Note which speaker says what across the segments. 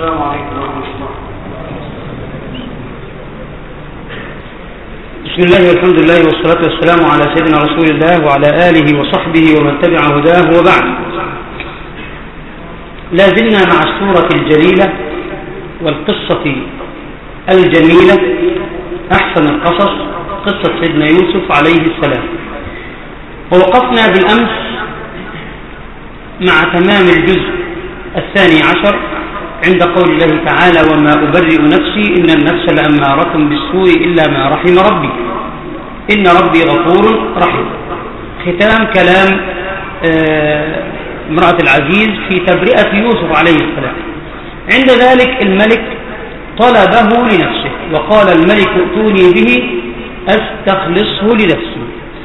Speaker 1: السلام عليكم ورحمة الله
Speaker 2: بسم الله والحمد لله والصلاة والسلام على سيدنا رسول الله وعلى آله وصحبه ومن تبع هداه وبعد لا زلنا مع السورة الجليلة والقصة الجميلة أحسن القصص قصة سيدنا يوسف عليه السلام ووقفنا بالأمس مع تمام الجزء الثاني عشر عند قول الله تعالى وما أبرئ نفسي إن النفس لأمارة بالسوء إلا ما رحم ربي إن ربي غفور رحيم ختام كلام آه، امرأة العزيز في تبرئة يوسف عليه السلام عند ذلك الملك طلبه لنفسه وقال الملك ائتوني به أستخلصه لنفسي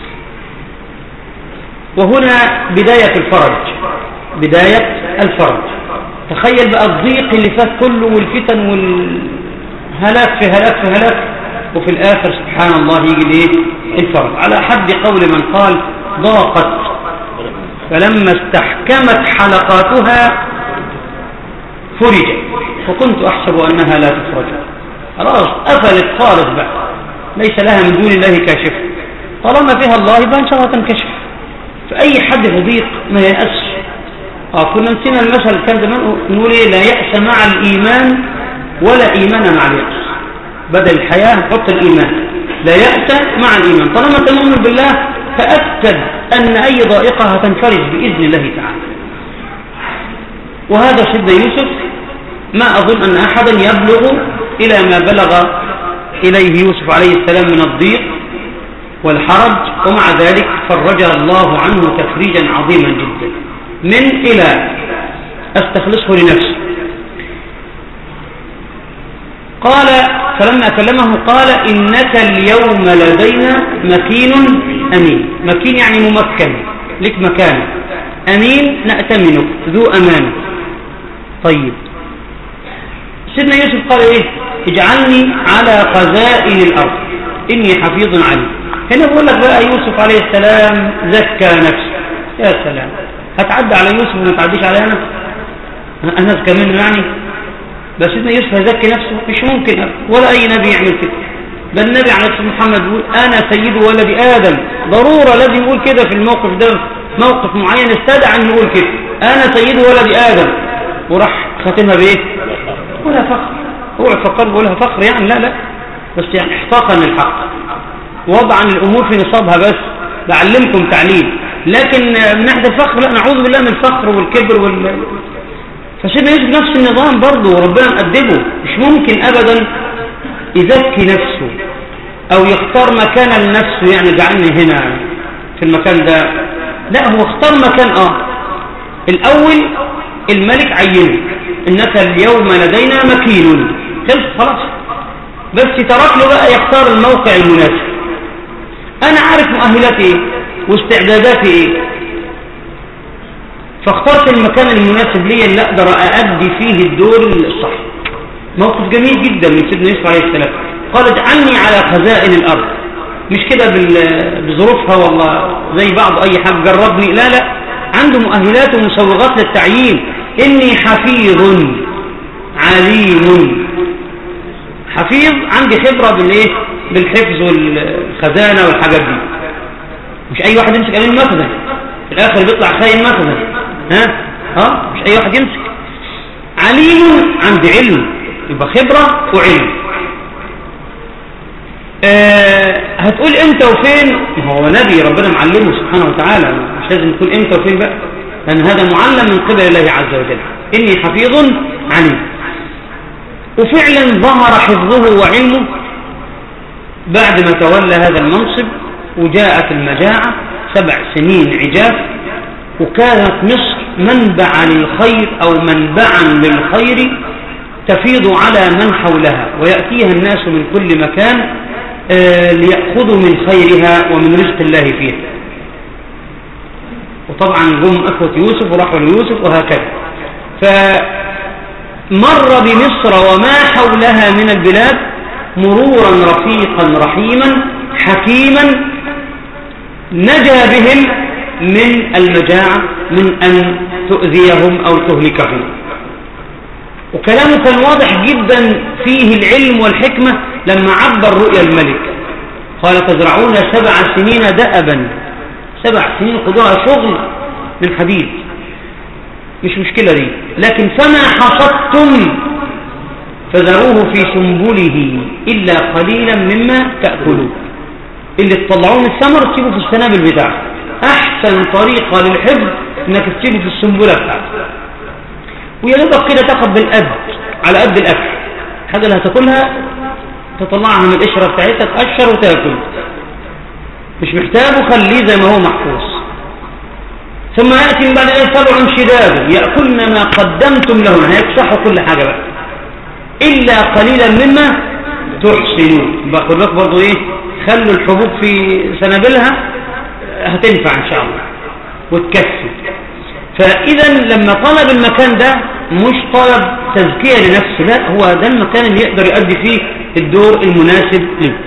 Speaker 2: وهنا بداية الفرج بداية الفرج تخيل بقى الضيق اللي فات كله والفتن والهلاك في هلاك في هلاك وفي الآخر سبحان الله يجي الايه الفرج على حد قول من قال ضاقت فلما استحكمت حلقاتها فرجت وكنت أحسب أنها لا تفرج خلاص قفلت خالص بقى ليس لها من دون الله كاشف طالما فيها الله يبقى إن شاء الله تنكشف فأي حد في ضيق ما يأسش اه كنا نسينا المثل كان زمان نقول ايه لا يأس مع الإيمان ولا إيمان مع اليأس بدل الحياة نحط الإيمان لا يأس مع الإيمان طالما أنت مؤمن بالله تأكد أن أي ضائقة هتنفرج بإذن الله تعالى وهذا سيدنا يوسف ما أظن أن أحدا يبلغ إلى ما بلغ إليه يوسف عليه السلام من الضيق والحرج ومع ذلك فرج الله عنه تفريجا عظيما جدا من إلى أستخلصه لنفسه قال فلما كلمه قال إنك اليوم لدينا مكين أمين مكين يعني ممكن لك مكان أمين نأتمنك ذو أمان طيب سيدنا يوسف قال إيه اجعلني على خزائن الأرض إني حفيظ عليم هنا بقول لك بقى يوسف عليه السلام زكى نفسه يا سلام هتعدى على يوسف وما تعديش على أنا أنا أذكى منه يعني بس سيدنا يوسف هيزكي نفسه مش ممكن أبدا ولا أي نبي يعمل كده بل النبي عليه الصلاة محمد يقول أنا سيد ولد آدم ضرورة لازم يقول كده في الموقف ده موقف معين استدعى أن يقول كده أنا سيد ولد آدم وراح خاتمها بإيه ولا فخر هو فكر بقولها فخر يعني لا لا بس يعني احقاقا للحق وضعا الأمور في نصابها بس بعلمكم تعليم لكن من ناحية الفخر لا نعوذ بالله من الفخر والكبر وال... فسيدنا يوسف نفس النظام برضه وربنا مأدبه مش ممكن أبدا يزكي نفسه أو يختار مكان لنفسه يعني جعلني هنا في المكان ده لا هو اختار مكان آه الأول الملك عينه إنك اليوم لدينا مكين خلص خلاص بس ترك له بقى يختار الموقع المناسب أنا عارف مؤهلاتي إيه واستعداداتي إيه فاخترت المكان المناسب لي اللي أقدر أأدي فيه الدور الصح موقف جميل جدا من سيدنا يوسف عليه السلام قال اجعلني على خزائن الأرض مش كده بظروفها والله زي بعض أي حاجة جربني لا لا عنده مؤهلات ومسوغات للتعيين إني حفيظ عليم حفيظ عندي خبرة بالإيه بالحفظ والخزانة والحاجات دي مش أي واحد يمسك أمين مخزن في الآخر بيطلع خاين مخزن ها ها مش أي واحد يمسك عليم عندي علم يبقى خبرة وعلم آه هتقول امتى وفين هو نبي ربنا معلمه سبحانه وتعالى مش لازم تقول امتى وفين بقى لأن هذا معلم من قبل الله عز وجل إني حفيظ عليم وفعلا ظهر حفظه وعلمه بعد ما تولى هذا المنصب وجاءت المجاعة سبع سنين عجاف وكانت مصر منبعا للخير أو منبعا للخير تفيض على من حولها ويأتيها الناس من كل مكان آه ليأخذوا من خيرها ومن رزق الله فيها وطبعا هم أخوة يوسف وراحوا ليوسف وهكذا فمر بمصر وما حولها من البلاد مرورا رفيقا رحيما حكيما نجا بهم من المجاعة من أن تؤذيهم أو تهلكهم وكلامه كان واضح جدا فيه العلم والحكمة لما عبر رؤيا الملك قال تزرعون سبع سنين دأبا سبع سنين قضاء شغل من حديد مش مشكلة دي لكن فما حصدتم فذروه في سنبله إلا قليلا مما تأكلون اللي تطلعوه من الثمر تسيبه في السنابل بتاعه أحسن طريقة للحفظ إنك تسيبه في السنبلة بتاعته ويا دوبك كده تاخد بالقد على قد الأكل الحاجة اللي هتاكلها تطلعها من القشرة بتاعتها تقشر وتاكل مش محتاجه خليه زي ما هو محفوظ ثم يأتي من بعد ذلك سبع شداد يأكلن ما قدمتم لهن هيكسحوا كل حاجة بقى إلا قليلا مما تحسنون بقول لك برضو إيه خلوا الحبوب في سنابلها هتنفع إن شاء الله وتكفي فإذا لما طلب المكان ده مش طلب تزكية لنفسه لا هو ده المكان اللي يقدر يؤدي فيه الدور المناسب له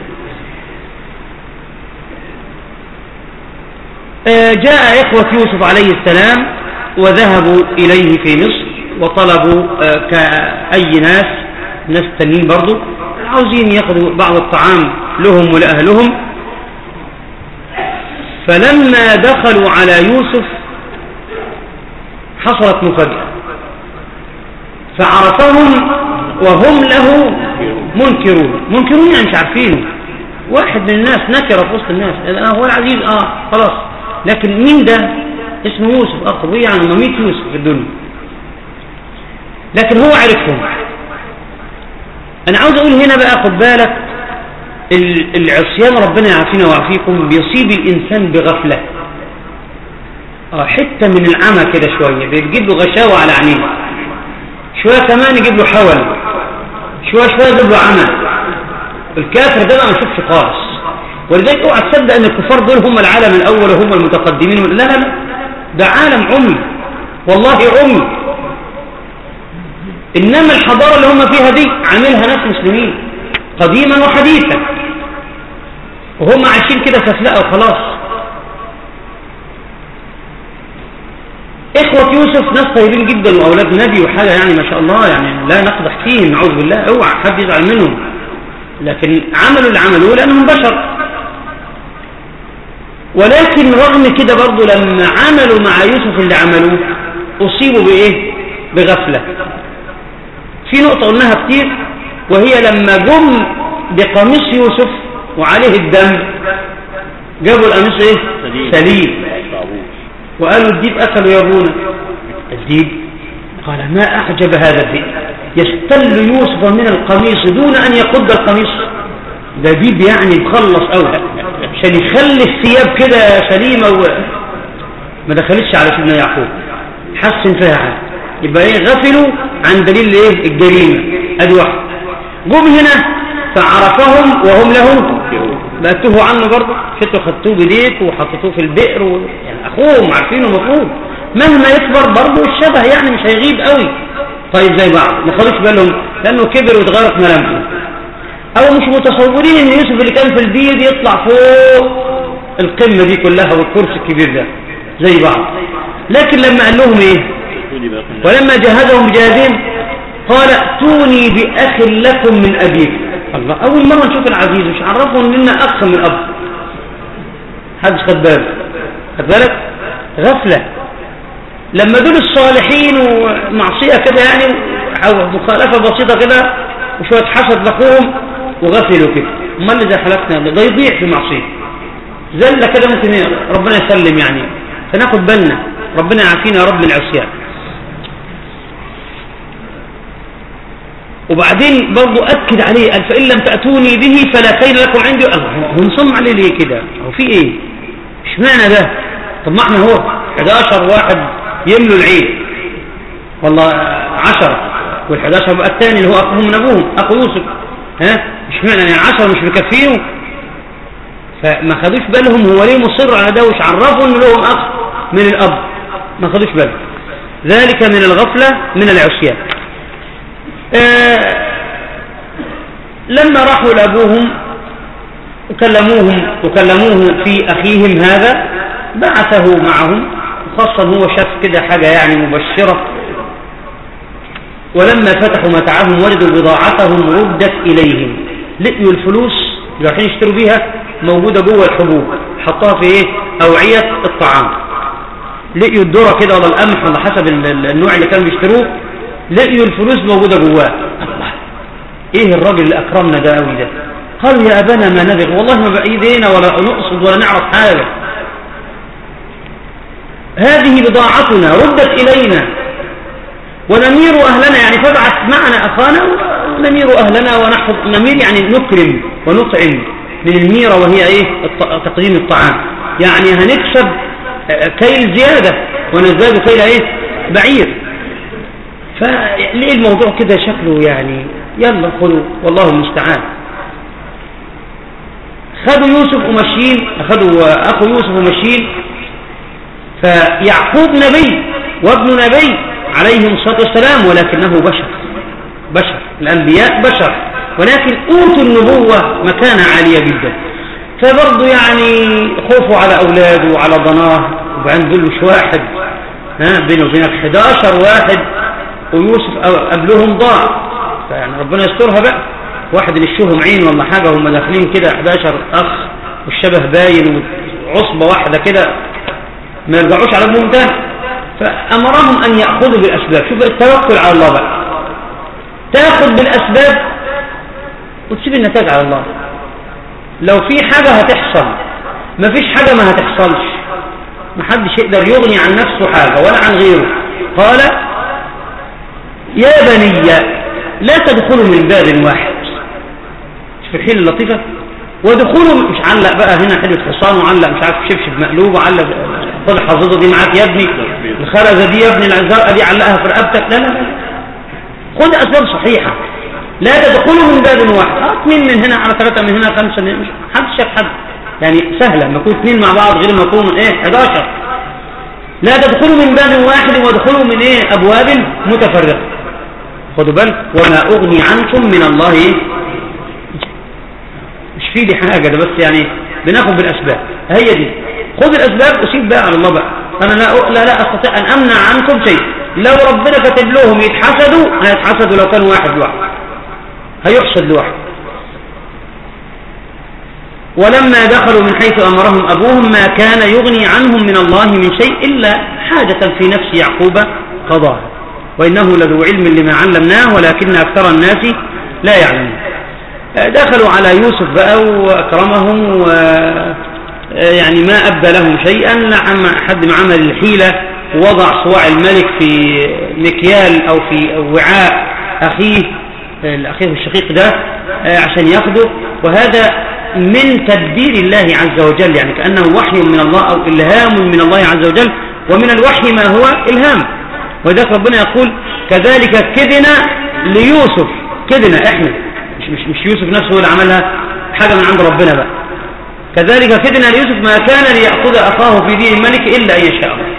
Speaker 2: آه، جاء إخوة يوسف عليه السلام وذهبوا إليه في مصر وطلبوا آه، كأي ناس ناس تانيين برضو عاوزين ياخذوا بعض الطعام لهم ولأهلهم فلما دخلوا على يوسف حصلت مفاجأة فعرفهم وهم له منكرون منكرون يعني مش عارفينه واحد من الناس نكر في وسط الناس آه هو العزيز اه خلاص لكن مين ده اسمه يوسف اخو يعني مميت يوسف في الدنيا لكن هو عرفهم انا عاوز اقول هنا بقى خد بالك العصيان ربنا يعافينا ويعافيكم بيصيب الانسان بغفله اه حته من العمى كده شويه بيجيب له غشاوه على عينيه شويه كمان يجيب له حول شويه شويه يجيب له عمى الكافر ده ما يشوفش خالص ولذلك اوعى تصدق ان الكفار دول هم العالم الاول وهم المتقدمين لا لا لا ده عالم عمي والله عمي إنما الحضارة اللي هم فيها دي عاملها ناس مسلمين قديما وحديثا وهم عايشين كده سفلقة وخلاص إخوة يوسف ناس طيبين جدا وأولاد نبي وحاجة يعني ما شاء الله يعني لا نقدح فيهم نعوذ بالله اوعى حد يزعل منهم لكن عملوا اللي عملوه لأنهم بشر ولكن رغم كده برضو لما عملوا مع يوسف اللي عملوه أصيبوا بإيه بغفلة في نقطة قلناها كتير وهي لما جم بقميص يوسف وعليه الدم جابوا القميص ايه سليم وقالوا الديب أكلوا يا ابونا الديب قال ما أعجب هذا الديب يستل يوسف من القميص دون أن يقد القميص ده ديب يعني مخلص أوي عشان يخلي الثياب كده سليمة و... ما دخلتش على سيدنا يعقوب حسن فيها حاجة يبقى ايه غفلوا عن دليل ايه الجريمة ادي واحد جم هنا فعرفهم وهم له بأتوه عنه برضه شتوا خدتوه بديك وحطيتوه في البئر و... يعني اخوهم عارفينه مفروض مهما يكبر برضه الشبه يعني مش هيغيب قوي طيب زي بعض ما خدوش بالهم لانه كبر واتغيرت ملامحه او مش متصورين ان يوسف اللي كان في البيض يطلع فوق القمة دي كلها والكرسي الكبير ده زي بعض لكن لما قال لهم ايه ولما جهزهم بجهازهم قال ائتوني بأخ لكم من أبيكم الله أول مرة نشوف العزيز مش عرفهم إننا أخ من أب حدش خد بالك خد بالك غفلة لما دول الصالحين ومعصية كده يعني أو مخالفة بسيطة كده وشوية حسد لأخوهم وغفلوا كده امال اللي زي حالتنا ده يضيع في معصية زلة كده ممكن ربنا يسلم يعني فناخد بالنا ربنا يعافينا يا رب من العصيان وبعدين برضو أكد عليه قال فإن لم تأتوني به فلا كين لكم عندي الله هو نصم عليه ليه كده هو في ايه مش معنى ده طب ما احنا هو 11 واحد يملوا العيد والله 10 وال11 بقى الثاني اللي هو أخوهم من أبوهم أخو يوسف ها مش معنى يعني 10 مش مكفيهم فما خدوش بالهم هو ليه مصر على ده وش عرفوا ان لهم أخ من الأب ما خدوش بالهم ذلك من الغفلة من العصيان آه لما راحوا لأبوهم وكلموهم وكلموه في أخيهم هذا بعثه معهم خاصة هو شاف كده حاجة يعني مبشرة ولما فتحوا متاعهم وجدوا بضاعتهم ردت إليهم لقيوا الفلوس اللي رايحين يشتروا بيها موجودة جوه الحبوب حطوها في ايه أوعية الطعام لقيوا الذرة كده ولا القمح ولا حسب النوع اللي كانوا بيشتروه لقيوا الفلوس موجودة جواه الله ايه الراجل اللي اكرمنا ده قوي ده قالوا يا ابانا ما نبغي والله ما بايدينا ولا نقصد ولا نعرف حاجة هذه بضاعتنا ردت الينا ونمير اهلنا يعني فابعث معنا اخانا ونمير اهلنا ونحفظ نمير يعني نكرم ونطعم من الميرة وهي ايه تقديم الطعام يعني هنكسب كيل زيادة ونزداد كيل ايه بعير فليه الموضوع كده شكله يعني يلا خذوا والله المستعان خدوا يوسف وماشيين أخذوا أخو يوسف وماشيين فيعقوب نبي وابن نبي عليهم الصلاة والسلام ولكنه بشر بشر الأنبياء بشر ولكن أوتوا النبوة مكانة عالية جدا فبرضه يعني خوفوا على أولاده وعلى ضناه وبعدين دول مش واحد ها بينه وبينك 11 واحد ويوسف قبلهم ضاع فيعني ربنا يسترها بقى واحد يشوهم عين ولا حاجة وهم داخلين كده 11 أخ والشبه باين وعصبة واحدة كده ما يرجعوش على ابوهم تاني فأمرهم أن يأخذوا بالأسباب شوف التوكل على الله بقى تاخذ بالأسباب وتسيب النتاج على الله لو في حاجة هتحصل ما فيش حاجة ما هتحصلش ما حدش يقدر يغني عن نفسه حاجة ولا عن غيره قال يا بني لا تدخلوا من باب واحد شوف الحيل اللطيفة ودخولوا مش علق بقى هنا حلة حصان وعلق مش عارف شبشب مقلوب وعلق خد الحظوظة دي معاك يا ابني الخرزة دي يا ابني العزارة دي علقها في رقبتك لا لا لا خد أسباب صحيحة لا تدخلوا من باب واحد اه اثنين من هنا على ثلاثة من هنا خمسة من هنا حدش شاف حد يعني سهلة لما يكون اثنين مع بعض غير ما يكونوا ايه 11 لا تدخلوا من باب واحد وادخلوا من ايه ابواب متفرقة خدوا بالك وما اغني عنكم من الله مش في دي حاجة ده بس يعني بناخد بالاسباب هي دي خذ الاسباب وسيب بقى على الله بقى انا لا لا, لا استطيع ان امنع عنكم شيء لو ربنا كتب لهم يتحسدوا هيتحسدوا لو كان واحد لوحده هيحسد لوحده ولما دخلوا من حيث أمرهم أبوهم ما كان يغني عنهم من الله من شيء إلا حاجة في نفس يعقوب قضاها وإنه لذو علم لما علمناه ولكن أكثر الناس لا يعلمون دخلوا على يوسف بقى وأكرمهم و يعني ما أبدى لهم شيئا لعم حد ما عمل الحيلة ووضع صواع الملك في مكيال أو في وعاء أخيه الأخيه الشقيق ده عشان ياخده وهذا من تدبير الله عز وجل يعني كأنه وحي من الله أو إلهام من الله عز وجل ومن الوحي ما هو إلهام وذلك ربنا يقول كذلك كدنا ليوسف كدنا احنا مش, مش, مش يوسف نفسه هو اللي عملها حاجة من عند ربنا بقى كذلك كدنا ليوسف ما كان ليأخذ أخاه في دين الملك إلا أن يشاء الله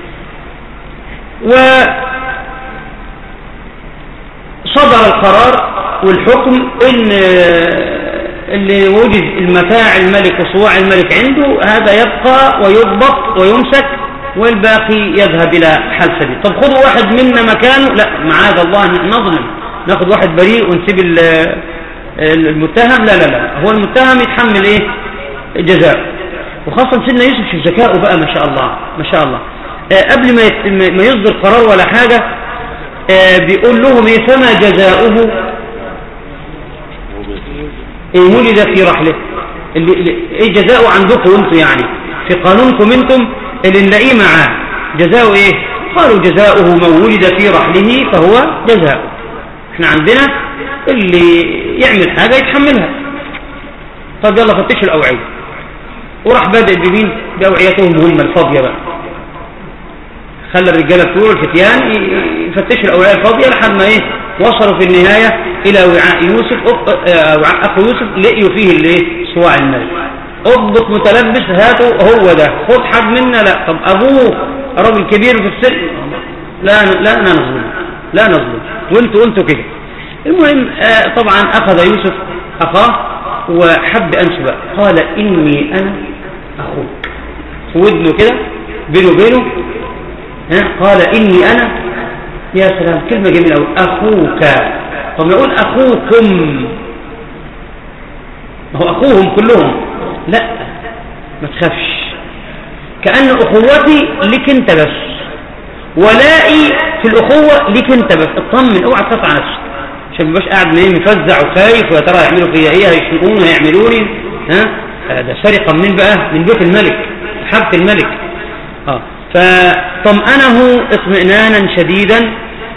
Speaker 2: وصدر القرار والحكم ان اللي وجد المتاع الملك وصواع الملك عنده هذا يبقى ويضبط ويمسك والباقي يذهب إلى حال سبيل طب خذوا واحد منا مكانه لا معاذ الله نظلم ناخذ واحد بريء ونسيب المتهم لا لا لا هو المتهم يتحمل ايه جزاء وخاصة سيدنا يوسف شوف ذكائه بقى ما شاء الله ما شاء الله آه قبل ما ما يصدر قرار ولا حاجة آه بيقول لهم ايه فما جزاؤه إن ولد في رحله اللي ايه جزاؤه عندكم انتم يعني في قانونكم انتم اللي نلاقيه معاه جزاؤه ايه قالوا جزاؤه من ولد في رحله فهو جزاؤه احنا عندنا اللي يعمل حاجة يتحملها طب يلا فتشوا الأوعية وراح بادئ بمين بأوعيتهم هم الفاضية بقى خلى الرجالة بتوع الفتيان يفتشوا الأوعية الفاضية لحد ما ايه وصلوا في النهاية إلى وعاء يوسف وعاء أخو يوسف لقيوا فيه الايه صواع الملك اضبط متلبس هاته هو ده خد حد منا لا طب أبوه راجل كبير في السن لا لا نظلم لا نظلم وانتوا انتوا كده المهم آه طبعا أخذ يوسف أخاه وحب أنسبه قال إني أنا أخوك ودنه كده بينه وبينه ها قال إني أنا يا سلام كلمة جميلة أوي أخوك طب يقول أخوكم ما هو أخوهم كلهم لا ما تخافش كأن أخوتي لك أنت بس ولائي في الأخوة لك أنت بس اطمن اوعى تخاف على نفسك عشان ما قاعد ايه مفزع وخايف ويا ترى هيعملوا فيا ايه هيشنقوني هيعملوني ها ده سرقة منين بقى من بيت الملك حبة الملك اه فطمأنه اطمئنانا شديدا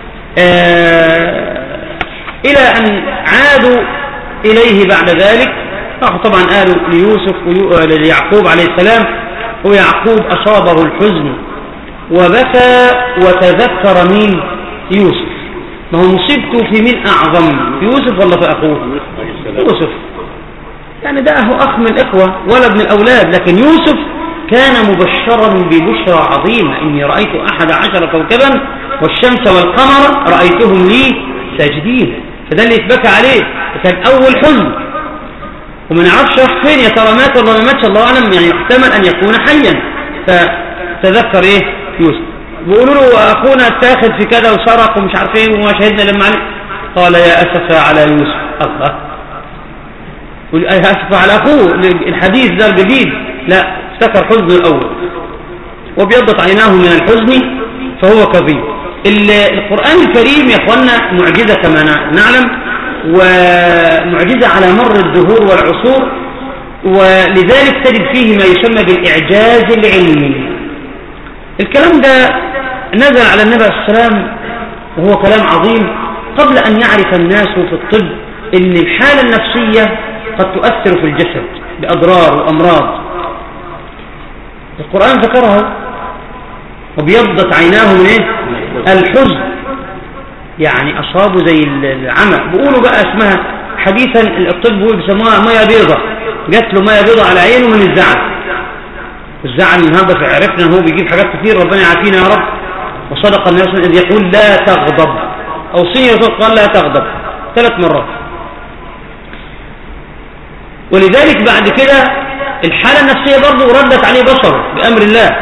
Speaker 2: آه إلى أن عادوا إليه بعد ذلك طبعا قالوا ليوسف ليعقوب عليه السلام ويعقوب أصابه الحزن وبكى وتذكر مين يوسف ما هو مصيبته في مين أعظم في يوسف ولا في أخوه يوسف يعني ده هو أخ من الإخوة ولد من الأولاد لكن يوسف كان مبشرا ببشرى عظيمة إني رأيت أحد عشر كوكبا والشمس والقمر رأيتهم لي ساجدين فده اللي يتبكى عليه كان أول حزن وما نعرفش راح فين يا ترى مات ولا ما ماتش الله أعلم يعني يحتمل أن يكون حيا فتذكر إيه يوسف بيقولوا له أخونا اتاخذ في كذا وسرق ومش عارف إيه وما شهدنا لما عليه قال يا أسف على يوسف الله يا أسف على أخوه الحديث ده الجديد لا افتكر حزن الأول وبيضت عيناه من الحزن فهو كظيم القرآن الكريم يا أخوانا معجزة كما نعلم ومعجزة على مر الدهور والعصور ولذلك تجد فيه ما يسمى بالإعجاز العلمي الكلام ده نزل على النبي عليه السلام وهو كلام عظيم قبل أن يعرف الناس في الطب أن الحالة النفسية قد تؤثر في الجسد بأضرار وأمراض القرآن ذكرها وبيضت عيناه من ايه الحزن يعني أصابه زي العمى بيقولوا بقى اسمها حديثا الطب بيسموها مية بيضة جات له مية بيضة على عينه من الزعل الزعل النهارده عرفنا ان هو بيجيب حاجات كتير ربنا يعافينا يا رب وصدق النبي صلى الله عليه وسلم يقول لا تغضب أوصيني رسول قال لا تغضب ثلاث مرات ولذلك بعد كده الحالة النفسية برضه ردت عليه بصره بأمر الله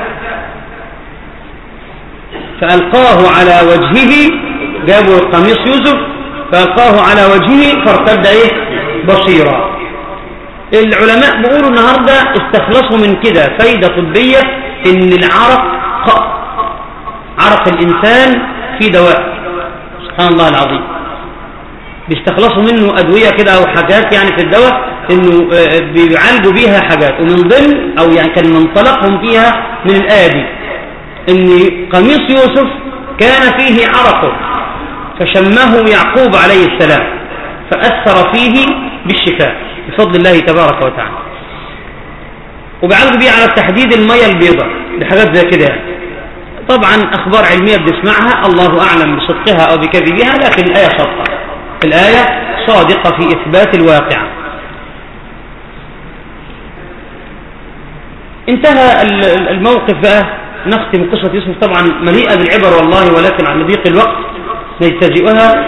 Speaker 2: فألقاه على وجهه جابوا قميص يوسف فألقاه على وجهه فارتد ايه بصيرا العلماء بيقولوا النهاردة استخلصوا من كده فايدة طبية ان العرق عرق الانسان في دواء سبحان الله العظيم بيستخلصوا منه ادوية كده او حاجات يعني في الدواء انه بيعالجوا بيها حاجات ومن ضمن او يعني كان منطلقهم فيها من الآية دي ان قميص يوسف كان فيه عرق فشمه يعقوب عليه السلام فأثر فيه بالشفاء بفضل الله تبارك وتعالى وبيعالجوا بيه على تحديد المية البيضاء لحاجات زي كده يعني طبعا أخبار علمية بنسمعها الله أعلم بصدقها أو بكذبها لكن الآية صادقة الآية صادقة في إثبات الواقع انتهى الموقف بقى نختم قصة يوسف طبعا مليئة بالعبر والله ولكن على ضيق الوقت نجتزئها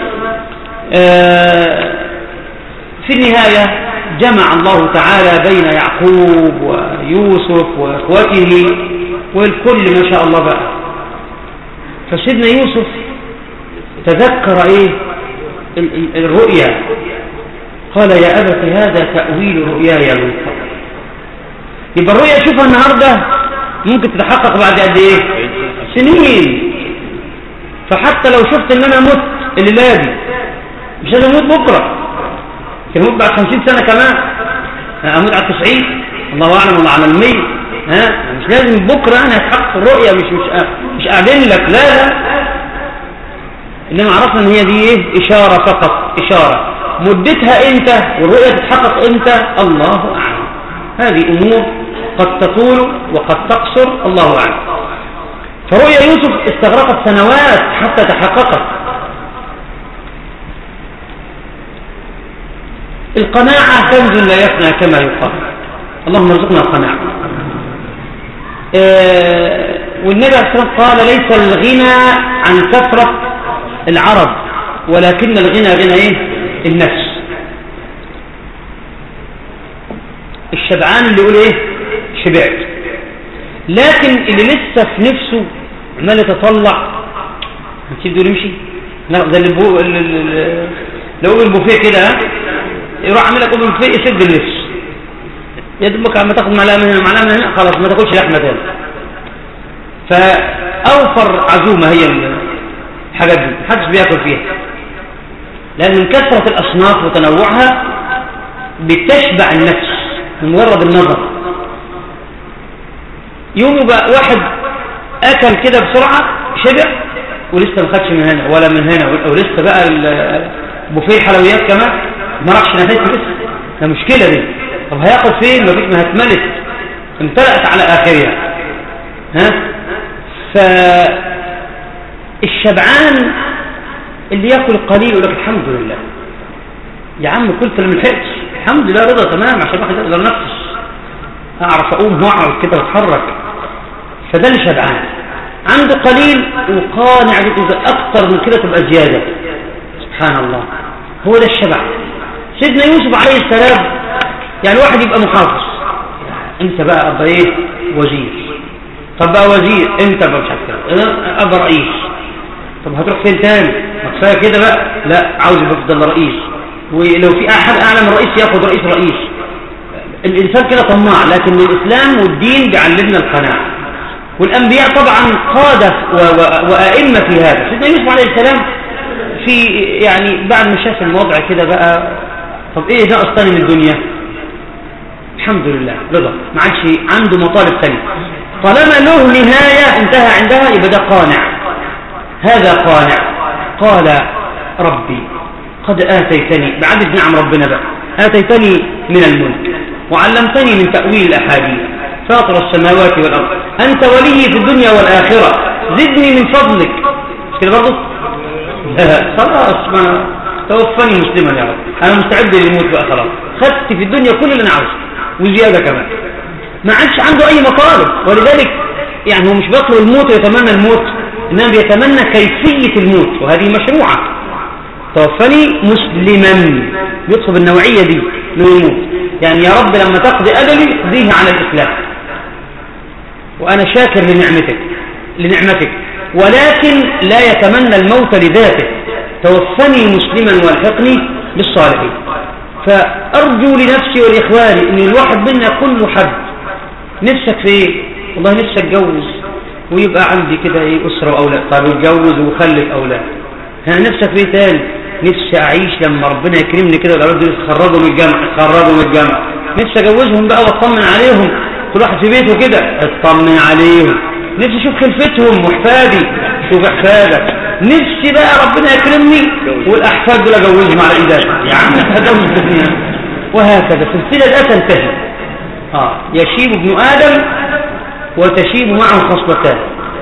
Speaker 2: في النهاية جمع الله تعالى بين يعقوب ويوسف وإخوته والكل ما شاء الله بقى فسيدنا يوسف تذكر ايه الرؤيا قال يا أبت هذا تأويل رؤياي من قبل يبقى الرؤيا شوفها النهاردة ممكن تتحقق بعد قد ايه سنين فحتى لو شفت ان انا مت الليلة دي مش لازم اموت بكرة كان اموت بعد خمسين سنة كمان اموت على التسعين الله اعلم ولا على المية ها مش لازم بكرة انا اتحقق الرؤيا مش مش مش قاعدين لك لا لا انما عرفنا ان هي دي ايه اشارة فقط اشارة مدتها امتى والرؤيا تتحقق امتى الله اعلم هذه امور قد تطول وقد تقصر الله اعلم فرؤيا يوسف استغرقت سنوات حتى تحققت القناعة كنز لا يفنى كما يقال اللهم ارزقنا القناعة آه والنبي عليه الصلاة قال ليس الغنى عن كثرة العرب ولكن الغنى غنى ايه النفس الشبعان اللي يقول ايه شبعت لكن اللي لسه في نفسه عمال يتطلع هتسيب دول يمشي لا زي اللي بو... لو البوفيه كده يروح عامل لك البوفيه يسد النفس يا دوبك عم تاخد معلقه من هنا معلقه من هنا خلاص ما تاكلش لحمه تاني فاوفر عزومه هي الحاجات دي محدش بياكل فيها لان من كثره الاصناف وتنوعها بتشبع النفس مجرد النظر يوم يبقى واحد اكل كده بسرعه شبع ولسه ما خدش من هنا ولا من هنا ولسه بقى البوفيه حلويات كمان ما راحش نهايته لسه ده مشكله دي طب هياخد فين ما فيش ما هتملت امتلأت على اخرها ها فالشبعان اللي ياكل قليل يقول لك الحمد لله يا عم كنت لما لحقتش الحمد لله رضا تمام عشان الواحد يقدر نفسه اعرف اقوم واقعد كده واتحرك فده اللي شبعان عنده قليل وقانع اذا اكثر من كده تبقى زياده سبحان الله هو ده الشبع سيدنا يوسف عليه السلام يعني واحد يبقى محافظ انت بقى ابقى ايه وزير طب بقى وزير انت بقى مش عارف ابقى رئيس طب هتروح فين تاني ما كفايه كده بقى لا عاوز يفضل رئيس ولو في احد اعلى من رئيس ياخد رئيس رئيس الانسان كده طماع لكن الاسلام والدين بيعلمنا القناعه والانبياء طبعا قاده وائمه في هذا سيدنا يوسف عليه السلام في يعني بعد ما شاف الوضع كده بقى طب ايه ده اصلا من الدنيا الحمد لله رضا ما عادش عنده مطالب ثانيه طالما له نهايه انتهى عندها يبقى ده قانع هذا قانع قال ربي قد آتيتني بعد نعم ربنا بقى آتيتني من الملك وعلمتني من تأويل الأحاديث فاطر السماوات والأرض أنت ولي في الدنيا والآخرة زدني من فضلك مش كده برضه خلاص ما توفني مسلما يا رب أنا مستعد للموت بقى خلاص خدت في الدنيا كل اللي أنا عاوزه وزيادة كمان ما عادش عنده أي مطالب ولذلك يعني هو مش بيطلب الموت ويتمنى الموت إنما بيتمنى كيفية الموت وهذه مشروعة توفني مسلما يطلب النوعية دي انه يموت يعني يا رب لما تقضي أجلي قضيه على الإسلام وأنا شاكر لنعمتك لنعمتك ولكن لا يتمنى الموت لذاته توفني مسلما والحقني بالصالحين فأرجو لنفسي والإخواني أن الواحد منا كل حد نفسك في ايه والله نفسك اتجوز ويبقى عندي كده ايه أسرة وأولاد طيب اتجوز وخلف أولاد أنا نفسك في تاني نفسي أعيش لما ربنا يكرمني كده والأولاد دول يتخرجوا من الجامعة يتخرجوا من الجامعة نفسي أجوزهم بقى وأطمن عليهم كل واحد في بيته كده اطمن عليهم نفسي أشوف خلفتهم وأحفادي شوف أحفادك نفسي بقى ربنا يكرمني والأحفاد دول أجوزهم على إيدك يا عم هدوز الدنيا وهكذا سلسلة لا تنتهي آه يشيب ابن آدم وتشيب معه خصلتان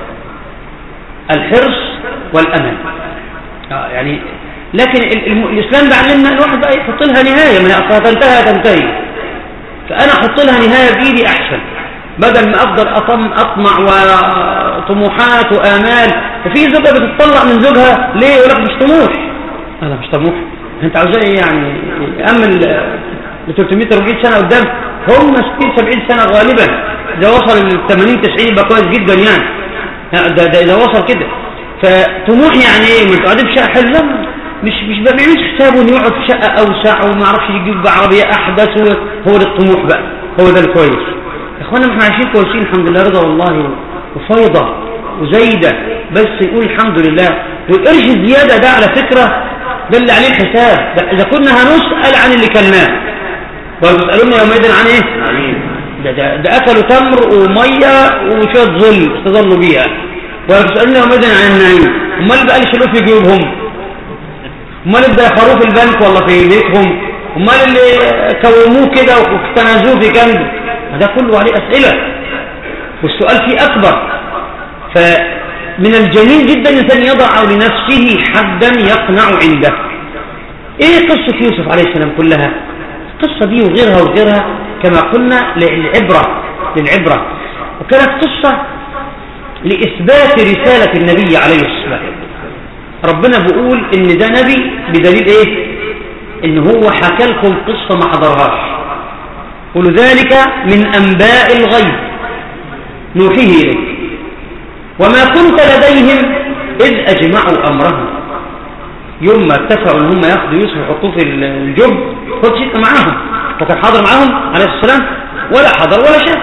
Speaker 2: الحرص والأمل آه يعني لكن الإسلام بعلمنا الواحد بقى يحط لها نهاية ما هي أصلا تنتهي تنتهي فأنا أحط لها نهاية بإيدي أحسن بدل ما أفضل أطم أطمع وطموحات وآمال وفي زوجة بتطلع من زوجها ليه يقول لك مش طموح أنا مش طموح أنت عاوز إيه يعني يأمل ل 300 400 سنة قدام هم 60 70 سنة غالبا إذا وصل ل 80 90 يبقى كويس جدا يعني ده, ده إذا وصل كده فطموح يعني إيه ما تقعدش في شقة حلوة مش مش ما بيعملش حسابه انه يقعد في شقه اوسع وما يعرفش يجيب عربيه احدث هو ده الطموح بقى هو ده الكويس يا اخوانا احنا عايشين كويسين الحمد لله رضا والله وفيضه وزايده بس نقول الحمد لله والقرش الزياده ده على فكره ده اللي عليه الحساب ده اذا كنا هنسال عن اللي كلناه وتسالون يومئذ عن ايه؟ ده, ده, ده اكلوا تمر وميه وشويه ظل استظلوا بيها وتسالون يومئذ عن النعيم امال بقى اللي شالوه في جيوبهم امال اللي دخلوه في البنك ولا في بيتهم امال اللي كوموه كده واستنازوه في جنب ده كله عليه اسئله والسؤال فيه اكبر فمن الجميل جدا الانسان يضع لنفسه حدا يقنع عنده ايه قصه يوسف عليه السلام كلها القصه دي وغيرها وغيرها كما قلنا للعبره للعبره وكانت قصه لاثبات رساله النبي عليه الصلاه والسلام ربنا بيقول ان ده نبي بدليل ايه ان هو حكى لكم قصة ما حضرهاش قولوا ذلك من انباء الغيب نوحيه اليه وما كنت لديهم إذ أجمعوا أمرهم يوم ما اتفقوا ان هم ياخدوا يوسف يحطوه في الجب خد شيء معاهم فكان حاضر معاهم عليه الصلاة والسلام ولا حضر ولا شاف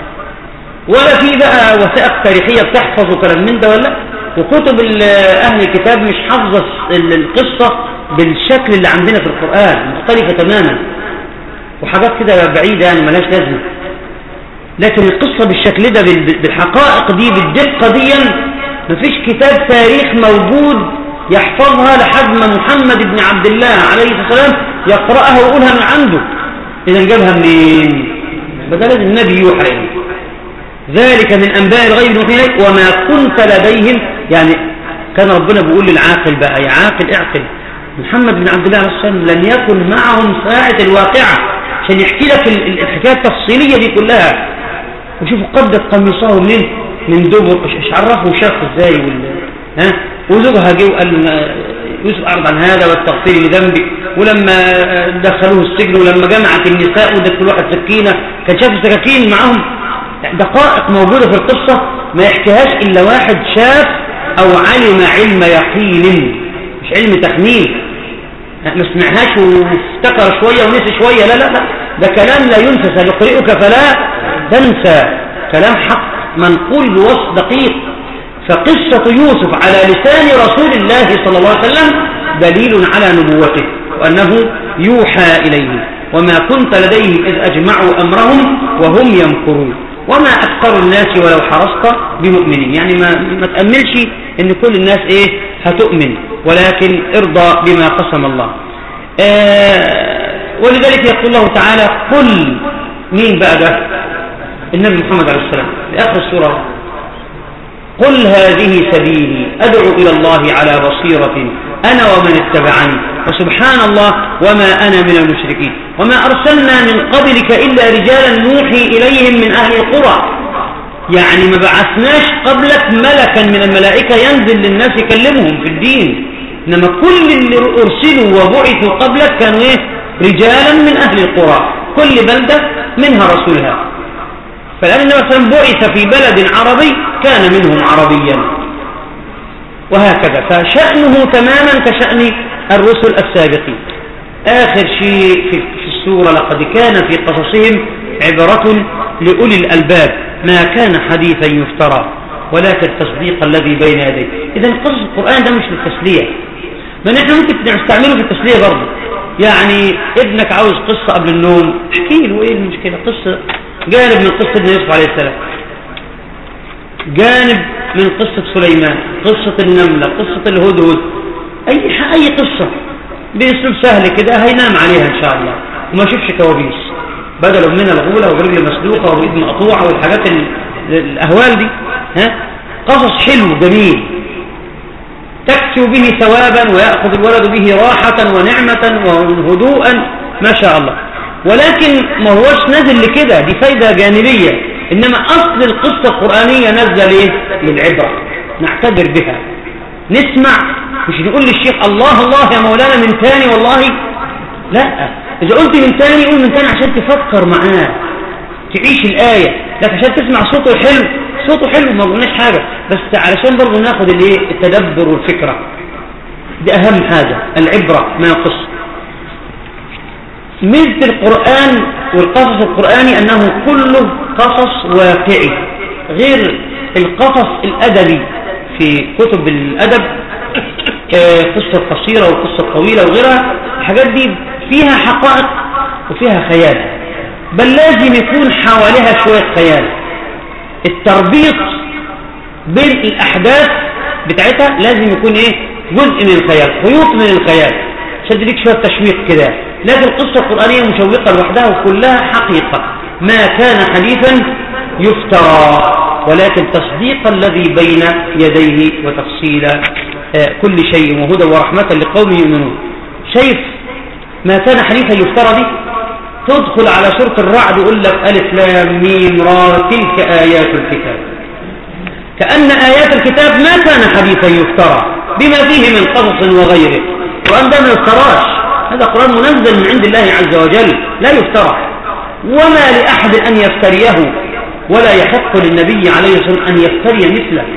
Speaker 2: ولا في بقى وثائق تاريخية بتحفظ وكلام من ده ولا وكتب أهل الكتاب مش حافظة القصة بالشكل اللي عندنا في القرآن مختلفة تماما وحاجات كده بعيدة يعني ملاش لازمة لكن القصة بالشكل ده بالحقائق دي بالدقة دي مفيش كتاب تاريخ موجود يحفظها لحد ما محمد بن عبد الله عليه السلام يقرأها ويقولها من عنده إذا جابها منين بدل النبي يوحى إليه ذلك من أنباء الغيب نوحي وما كنت لديهم يعني كان ربنا بيقول للعاقل بقى يا عاقل اعقل محمد بن عبد الله عليه السلام لم يكن معهم ساعة الواقعة عشان يحكي لك الحكاية التفصيلية دي كلها وشوفوا قدت قميصه منين من دبر ايش عرفه وشافه ازاي ها وزوجها جه وقال يوسف اعرض عن هذا واستغفري لذنبي ولما دخلوه السجن ولما جمعت النساء ودت كل واحد سكينه كان شاف السكاكين معاهم دقائق موجوده في القصه ما يحكيهاش الا واحد شاف او علم علم يقين مش علم تخمين ما سمعهاش وافتكر شويه ونسي شويه لا لا لا ده كلام لا ينسى سنقرئك فلا تنسى كلام حق منقول بوصف دقيق فقصة يوسف على لسان رسول الله صلى الله عليه وسلم دليل على نبوته وأنه يوحى إليه وما كنت لديهم إذ أجمعوا أمرهم وهم يمكرون وما أكثر الناس ولو حرصت بمؤمنين يعني ما, ما تأملش أن كل الناس إيه هتؤمن ولكن ارضى بما قسم الله آه ولذلك يقول الله تعالى قل مين بقى ده النبي محمد عليه السلام في آخر السورة قل هذه سبيلي أدعو إلى الله على بصيرة أنا ومن اتبعني وسبحان الله وما أنا من المشركين وما أرسلنا من قبلك إلا رجالا نوحي إليهم من أهل القرى يعني ما بعثناش قبلك ملكا من الملائكة ينزل للناس يكلمهم في الدين إنما كل اللي أرسلوا وبعثوا قبلك كانوا إيه رجالا من أهل القرى كل بلدة منها رسولها فالآن النبي صلى الله عليه وسلم بعث في بلد عربي كان منهم عربيا وهكذا فشأنه تماما كشأن الرسل السابقين آخر شيء في السورة لقد كان في قصصهم عبرة لأولي الألباب ما كان حديثا يفترى ولكن التصديق الذي بين يديه إذا قصص القرآن ده مش للتسلية ما نحن ممكن نستعمله في التسلية برضه يعني ابنك عاوز قصة قبل النوم احكي له ايه المشكلة قصة جانب من قصة ابن يوسف عليه السلام جانب من قصة سليمان قصة النملة قصة الهدهد أي, أي قصة بأسلوب سهل كده هينام عليها إن شاء الله وما يشوفش كوابيس بدلوا من الغولة وبرجل مسلوقة وبإيد مقطوعة والحاجات الأهوال دي ها قصص حلو جميل تكسو به ثوابا ويأخذ الولد به راحة ونعمة وهدوءا ما شاء الله ولكن ما هوش نازل لكده دي فايدة جانبية إنما أصل القصة القرآنية نزل إيه للعبرة نعتبر بها نسمع مش نقول للشيخ الله الله يا مولانا من تاني والله لا إذا قلت من تاني قول من تاني عشان تفكر معاه تعيش الآية لكن عشان تسمع صوته حلو صوته حلو ما قلناش حاجة بس علشان برضه ناخد الايه التدبر والفكرة دي أهم حاجة العبرة ما يقص ميزة القرآن والقصص القرآني أنه كله قصص واقعي غير القصص الأدبي في كتب الأدب آه، قصة قصيرة وقصة طويلة وغيرها الحاجات دي فيها حقائق وفيها خيال بل لازم يكون حواليها شوية خيال التربيط بين الأحداث بتاعتها لازم يكون ايه جزء من الخيال خيوط من الخيال شد ليك شوية تشويق كده لكن القصة القرآنية مشوقة لوحدها وكلها حقيقة ما كان حديثا يفترى ولكن تصديق الذي بين يديه وتفصيل آه، كل شيء وهدى ورحمة لقوم يؤمنون شايف ما كان حديثا يفترى دي تدخل على سورة الرعد يقول لك ألف لام ميم را تلك آيات الكتاب كأن آيات الكتاب ما كان حديثا يفترى بما فيه من قصص وغيره وأن ده ما يفتراش هذا قرآن منزل من عند الله عز وجل لا يفترى وما لأحد أن يفتريه ولا يحق للنبي عليه الصلاة والسلام أن يفتري مثله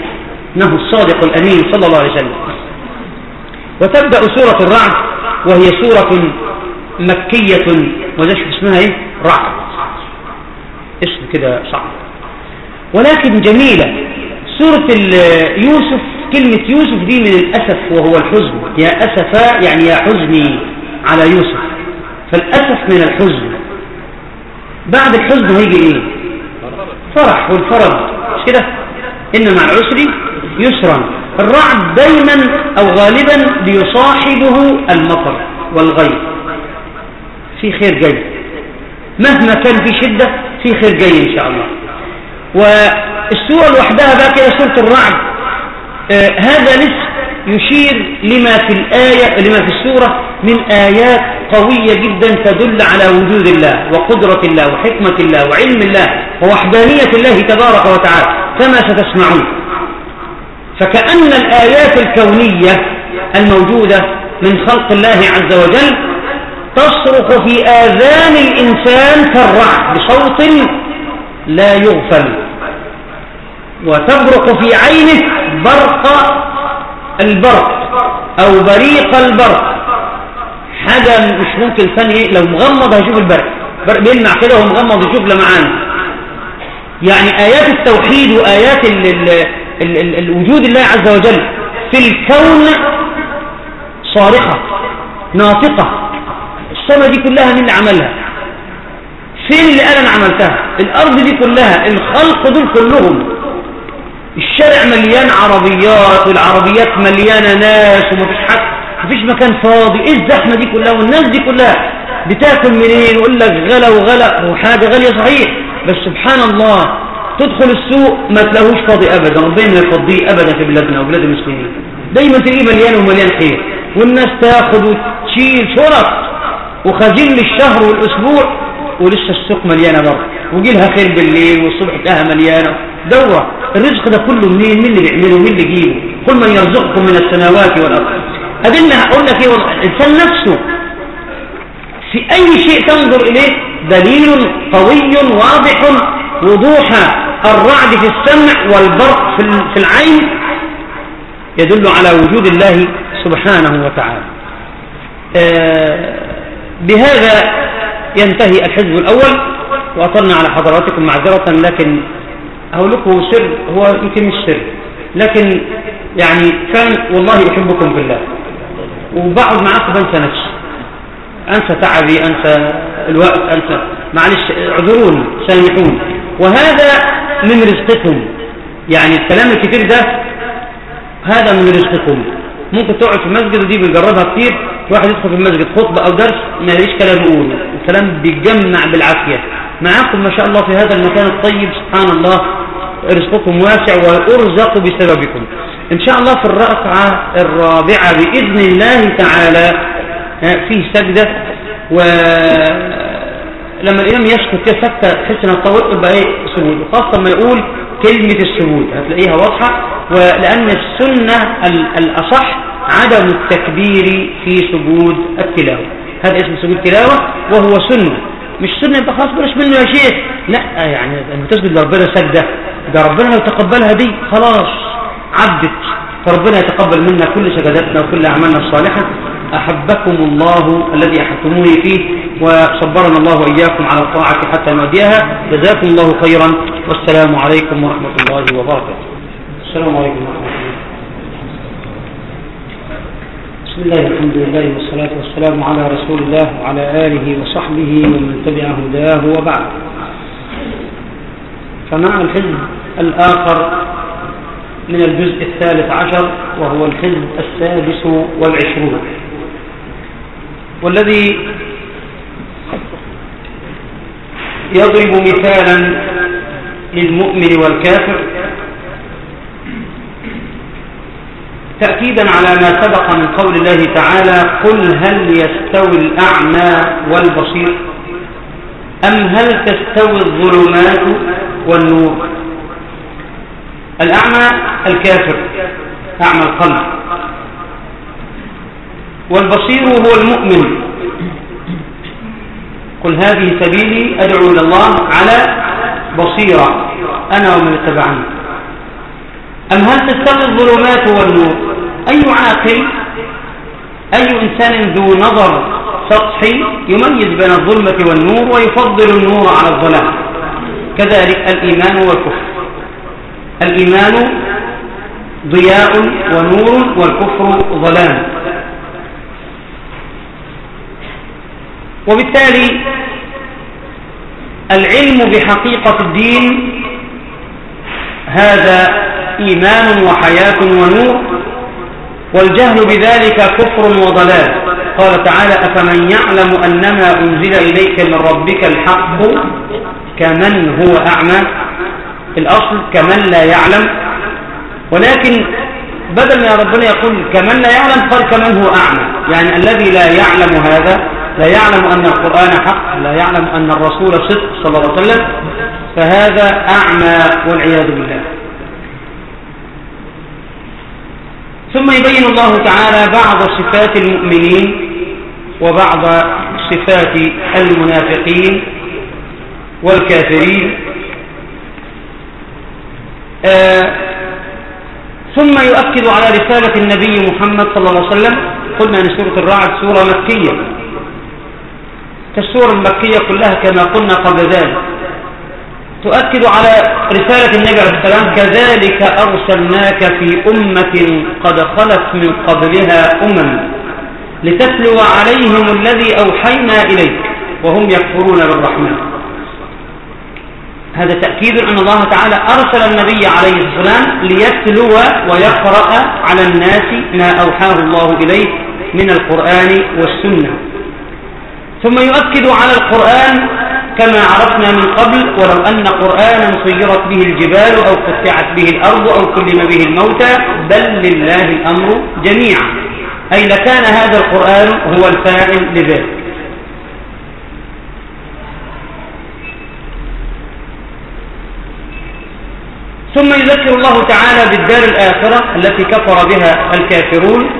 Speaker 2: إنه الصادق الأمين صلى الله عليه وسلم وتبدأ سورة الرعد وهي سورة مكية وذلك اسمها ايه رعد اسم كده صعب ولكن جميلة سورة يوسف كلمة يوسف دي من الأسف وهو الحزن يا أسفا يعني يا حزني على يوسف فالأسف من الحزن بعد الحزن هيجي ايه فرح والفرج مش كده إن مع العسر يسرا الرعد دايما أو غالبا بيصاحبه المطر والغيث في خير جاي مهما كان في شدة في خير جاي إن شاء الله والسورة لوحدها بقى كده سورة الرعد آه هذا لسه يشير لما في الآية لما في السورة من آيات قوية جدا تدل على وجود الله وقدرة الله وحكمة الله وعلم الله ووحدانية الله تبارك وتعالى كما ستسمعون فكأن الآيات الكونية الموجودة من خلق الله عز وجل تصرخ في آذان الإنسان كالرعد بصوت لا يغفل وتبرق في عينه برق البرق أو بريق البرق حاجة مش ممكن ثاني لو مغمض هيشوف البرق برق بيلمع كده وهو مغمض يشوف لمعان يعني آيات التوحيد وآيات ال ال ال ال الوجود الله عز وجل في الكون صارخة ناطقة السماء دي كلها مين اللي عملها فين اللي قال انا عملتها الارض دي كلها الخلق دول كلهم الشارع مليان عربيات والعربيات مليانة ناس ومفيش حد مفيش مكان فاضي ايه الزحمة دي كلها والناس دي كلها بتاكل منين يقول لك غلا وغلا هو حاجة غالية صحيح بس سبحان الله تدخل السوق ما تلاقوش فاضي ابدا ربنا ما يفضيه ابدا في بلادنا وبلاد المسلمين دايما تلاقيه مليان ومليان خير والناس تاخد وتشيل شرط وخزين للشهر والاسبوع ولسه السوق مليانه برضه وجي لها خير بالليل والصبح تلاقيها مليانه دوره الرزق ده كله منين مين اللي بيعمله مين اللي يجيبه كل من يرزقكم من السماوات والارض ادلنا هقول لك ايه والله الانسان نفسه في اي شيء تنظر اليه دليل قوي واضح وضوح الرعد في السمع والبرق في العين يدل على وجود الله سبحانه وتعالى بهذا ينتهي الحزب الأول وأطلنا على حضراتكم معذرة لكن أقول لكم سر هو يمكن مش سر لكن يعني كان والله أحبكم بالله وبقعد معاكم بنسى نفسي أنسى تعبي أنسى الوقت أنسى معلش اعذروني سامحوني وهذا من رزقكم يعني الكلام الكتير ده هذا من رزقكم ممكن تقعد في المسجد ودي بنجربها كتير واحد يدخل في المسجد خطبة أو درس ما يلاقيش كلام يقوله الكلام بيتجمع بالعافية معاكم ما شاء الله في هذا المكان الطيب سبحان الله رزقكم واسع وأرزق بسببكم إن شاء الله في الركعة الرابعة بإذن الله تعالى فيه سجدة ولما الإمام يسكت كده سكتة تحس إنها طويل يبقى إيه سجود وخاصة ما يقول كلمة السجود هتلاقيها واضحة ولأن السنة الأصح عدم التكبير في سجود التلاوة هذا اسم سجود تلاوة وهو سنة مش سنة يبقى خلاص بلاش منه يا شيخ لا يعني لما تسجد لربنا سجدة ده ربنا لو تقبلها دي خلاص عدت فربنا يتقبل منا كل سجداتنا وكل أعمالنا الصالحة أحبكم الله الذي أحبتموني فيه وصبرنا الله وإياكم على الطاعة حتى نوديها جزاكم الله خيرا والسلام عليكم ورحمة الله وبركاته السلام عليكم ورحمة الله بسم الله الحمد لله والصلاة والسلام على رسول الله وعلى آله وصحبه ومن تبع هداه وبعد فمع الحزب الآخر من الجزء الثالث عشر وهو الحزب السادس والعشرون والذي يضرب مثالا للمؤمن والكافر تأكيدا على ما سبق من قول الله تعالى قل هل يستوي الأعمى والبصير أم هل تستوي الظلمات والنور الأعمى الكافر أعمى القلب والبصير هو المؤمن قل هذه سبيلي أدعو إلى الله على بصيرة أنا ومن اتبعني أم هل تستوي الظلمات والنور أي عاقل أي إنسان ذو نظر سطحي يميز بين الظلمة والنور ويفضل النور على الظلام كذلك الإيمان والكفر الإيمان ضياء ونور والكفر ظلام وبالتالي العلم بحقيقة الدين هذا إيمان وحياة ونور والجهل بذلك كفر وضلال قال تعالى أفمن يعلم أنما أنزل إليك من ربك الحق كمن هو أعمى الأصل كمن لا يعلم ولكن بدل ما ربنا يقول كمن لا يعلم قال كمن هو أعمى يعني الذي لا يعلم هذا لا يعلم أن القرآن حق لا يعلم أن الرسول صدق صلى الله عليه وسلم فهذا أعمى والعياذ بالله ثم يبين الله تعالى بعض صفات المؤمنين وبعض صفات المنافقين والكافرين آه ثم يؤكد على رسالة النبي محمد صلى الله عليه وسلم قلنا أن سورة الرعد سورة مكية كالسور المكية كلها كما قلنا قبل ذلك تؤكد على رسالة النبي عليه السلام كذلك أرسلناك في أمة قد خلت من قبلها أمم لتتلو عليهم الذي أوحينا إليك وهم يكفرون بالرحمن هذا تأكيد أن الله تعالى أرسل النبي عليه السلام ليتلو ويقرأ على الناس ما أوحاه الله إليه من القرآن والسنة ثم يؤكد على القرآن كما عرفنا من قبل ولو أن قرآنا صيرت به الجبال أو قطعت به الأرض أو كلم به الموتى بل لله الأمر جميعا أي لكان هذا القرآن هو الفاعل لذلك ثم يذكر الله تعالى بالدار الآخرة التي كفر بها الكافرون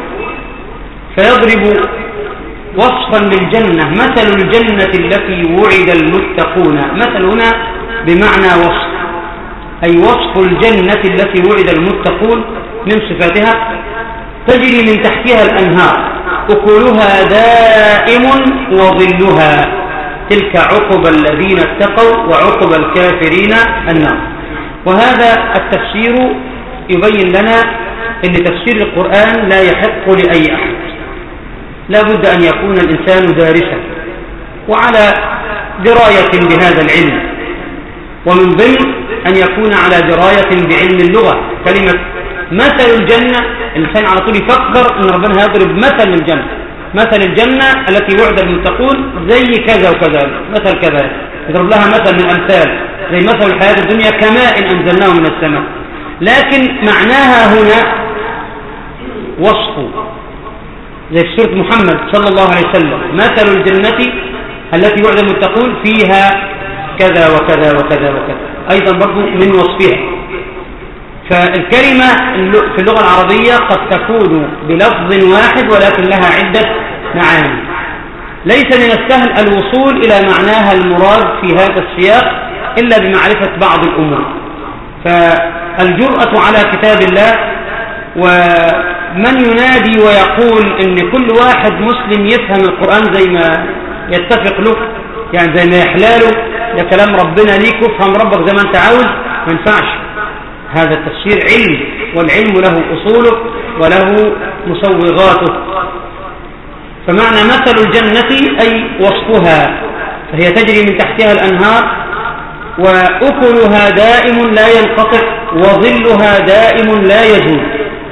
Speaker 2: فيضرب وصفا للجنة مثل الجنة التي وعد المتقون مثل هنا بمعنى وصف أي وصف الجنة التي وعد المتقون من صفاتها تجري من تحتها الأنهار أكلها دائم وظلها تلك عقب الذين اتقوا وعقب الكافرين النار وهذا التفسير يبين لنا أن تفسير القرآن لا يحق لأي أحد لا بد أن يكون الإنسان دارسا وعلى دراية بهذا العلم ومن ضمن أن يكون على دراية بعلم اللغة كلمة مثل الجنة الإنسان على طول يفكر أن ربنا يضرب مثل الجنة مثل الجنة التي وعد المتقون زي كذا وكذا مثل كذا يضرب لها مثل من أمثال زي مثل الحياة الدنيا كماء أنزلناه من السماء لكن معناها هنا وصف زي في سورة محمد صلى الله عليه وسلم مثل الجنة التي وعد المتقون فيها كذا وكذا وكذا وكذا أيضا برضو من وصفها فالكلمة في اللغة العربية قد تكون بلفظ واحد ولكن لها عدة معاني ليس من السهل الوصول إلى معناها المراد في هذا السياق إلا بمعرفة بعض الأمور فالجرأة على كتاب الله و من ينادي ويقول ان كل واحد مسلم يفهم القرآن زي ما يتفق له يعني زي ما يحلاله ده كلام ربنا ليك وافهم ربك زي ما انت عاوز ما ينفعش هذا التفسير علم والعلم له أصوله وله مسوغاته فمعنى مثل الجنة أي وصفها فهي تجري من تحتها الأنهار وأكلها دائم لا ينقطع وظلها دائم لا يزول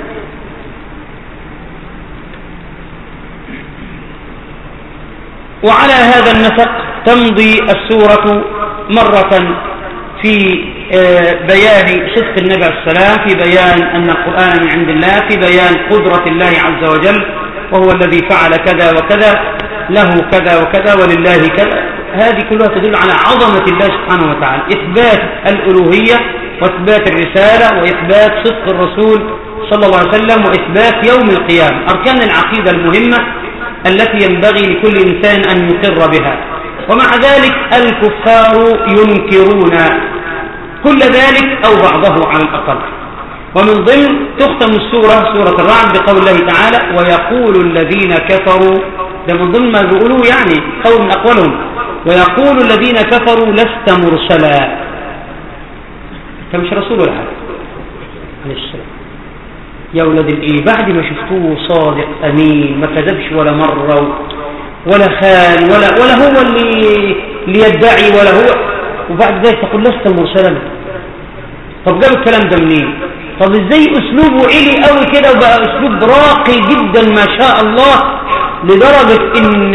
Speaker 2: وعلى هذا النسق تمضي السورة مرة في آه، بيان صدق النبي عليه السلام في بيان أن القرآن من عند الله في بيان قدرة الله عز وجل وهو الذي فعل كذا وكذا له كذا وكذا ولله كذا هذه كلها تدل على عظمة الله سبحانه وتعالى إثبات الألوهية وإثبات الرسالة وإثبات صدق الرسول صلى الله عليه وسلم وإثبات يوم القيامة أركان العقيدة المهمة التي ينبغي لكل إنسان أن يقر بها ومع ذلك الكفار ينكرون كل ذلك أو بعضه على الأقل ومن ضمن تختم السورة سورة الرعد بقول الله تعالى ويقول الذين كفروا ده من ضمن ما بيقولوه يعني قول من أقوالهم ويقول الذين كفروا لست مرسلا فمش رسول ولا حاجة عليه السلام يا ولد الايه بعد ما شفتوه صادق امين ما كذبش ولا مرة ولا خان ولا ولا هو اللي اللي يدعي ولا هو وبعد ذلك تقول لست مرسلا طب جاب الكلام ده منين طب ازاي اسلوبه عالي قوي كده وبقى اسلوب راقي جدا ما شاء الله لدرجة ان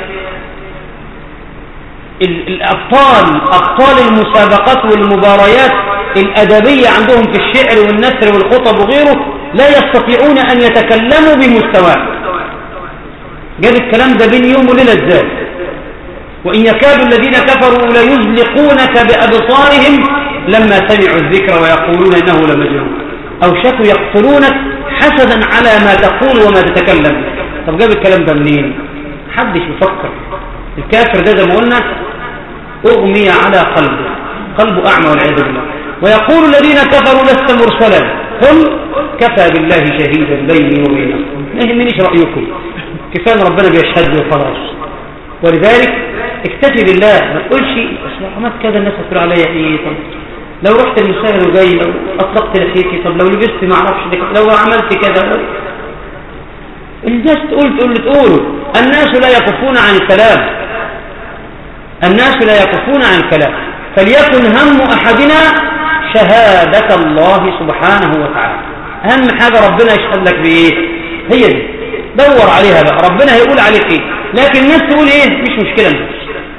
Speaker 2: الابطال ابطال المسابقات والمباريات الادبية عندهم في الشعر والنثر والخطب وغيره لا يستطيعون ان يتكلموا بمستواه جاب الكلام ده بين يوم وليلة ازاي وان يكاد الذين كفروا ليزلقونك بابصارهم لما سمعوا الذكر ويقولون انه لمجنون او شكوا يقتلونك حسدا على ما تقول وما تتكلم طب جاب الكلام ده منين محدش يفكر الكافر ده زي ما قلنا اغمي على قلبه قلبه اعمى والعياذ بالله ويقول الذين كفروا لست مرسلا قل كفى بالله شهيدا بيني وبينكم ما يهمنيش رايكم كفايه ربنا بيشهد لي وخلاص ولذلك اكتفي بالله ما تقولش اصل عملت كذا الناس هتقول عليا ايه طب لو رحت المساهل وجاي لو اطلقت لحيتي طب لو لبست ما اعرفش لو عملت كذا الناس تقول تقول تقول الناس لا يقفون عن الكلام الناس لا يقفون عن الكلام فليكن هم أحدنا شهادة الله سبحانه وتعالى أهم حاجة ربنا يشهد لك بإيه هي دي دور عليها بقى ربنا هيقول عليك إيه لكن الناس تقول إيه مش مشكلة الناس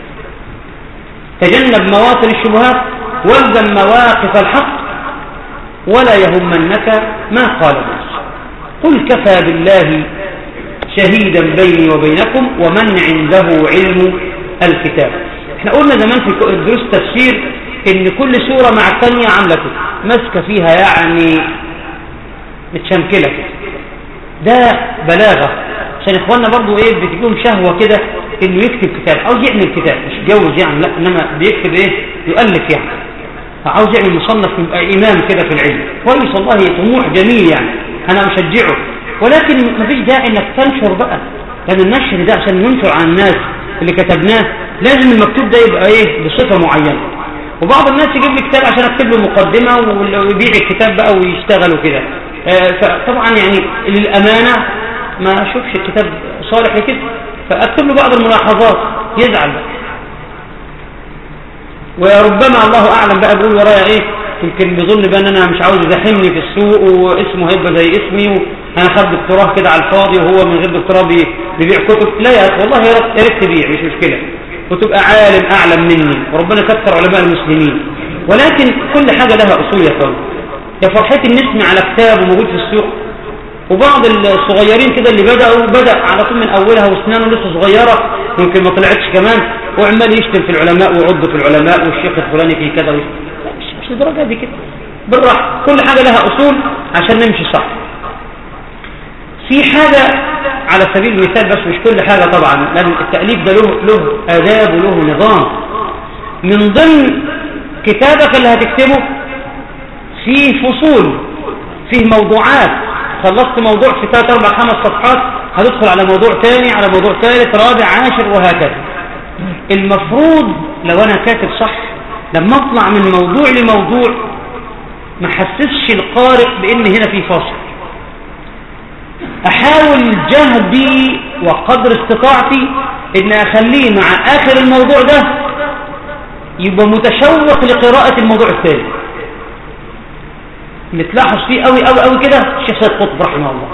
Speaker 2: تجنب مواطن الشبهات والزم مواقف الحق ولا يهمنك ما قال الناس قل كفى بالله شهيدا بيني وبينكم ومن عنده علم الكتاب احنا قلنا زمان في دروس تفسير ان كل سورة مع الثانية عاملة كده ماسكة فيها يعني متشنكلة كده ده بلاغة عشان اخواننا برضو ايه بتجيهم شهوة كده انه يكتب كتاب عاوز يعمل كتاب مش يتجوز يعني لا انما بيكتب ايه يؤلف يعني عاوز يعمل مصنف يبقى امام كده في العلم كويس والله طموح جميل يعني انا اشجعه ولكن مفيش داعي انك تنشر بقى لان النشر ده عشان ننشر على الناس اللي كتبناه لازم المكتوب ده يبقى ايه بصفة معينة وبعض الناس يجيب لي كتاب عشان اكتب له مقدمة ويبيع الكتاب بقى ويشتغل وكده آه فطبعا يعني للأمانة ما اشوفش الكتاب صالح لكده فاكتب له بعض الملاحظات يزعل بقى وربما الله اعلم بقى بيقول ورايا ايه يمكن بيظن بقى ان انا مش عاوز يزاحمني في السوق واسمه هيبقى زي اسمي وانا خد دكتوراه كده على الفاضي وهو من غير دكتوراه بيبيع كتب لا يا اخي والله يا ريت تبيع مش مشكله وتبقى عالم اعلم مني وربنا كثر علماء المسلمين ولكن كل حاجه لها اصول يا اخوان يا فرحتي النسمع على كتاب وموجود في السوق وبعض الصغيرين كده اللي بدأوا بدأ على طول من أولها واسنانه لسه صغيرة يمكن ما طلعتش كمان وعمال يشتم في العلماء ويعض في العلماء والشيخ الفلاني في كذا مش مش لدرجة دي كده بالراحة كل حاجة لها أصول عشان نمشي صح في حاجة على سبيل المثال بس مش كل حاجة طبعا لأن التأليف ده له له آداب وله نظام من ضمن كتابك اللي هتكتبه فيه فصول فيه موضوعات خلصت موضوع في ثلاث أربع خمس صفحات هتدخل على موضوع ثاني على موضوع ثالث رابع عاشر وهكذا المفروض لو أنا كاتب صح لما أطلع من موضوع لموضوع ما حسسش القارئ بأن هنا في فاصل أحاول جهدي وقدر استطاعتي أن أخليه مع آخر الموضوع ده يبقى متشوق لقراءة الموضوع الثاني اللي تلاحظ فيه قوي قوي قوي كده الشيخ سيد قطب رحمه الله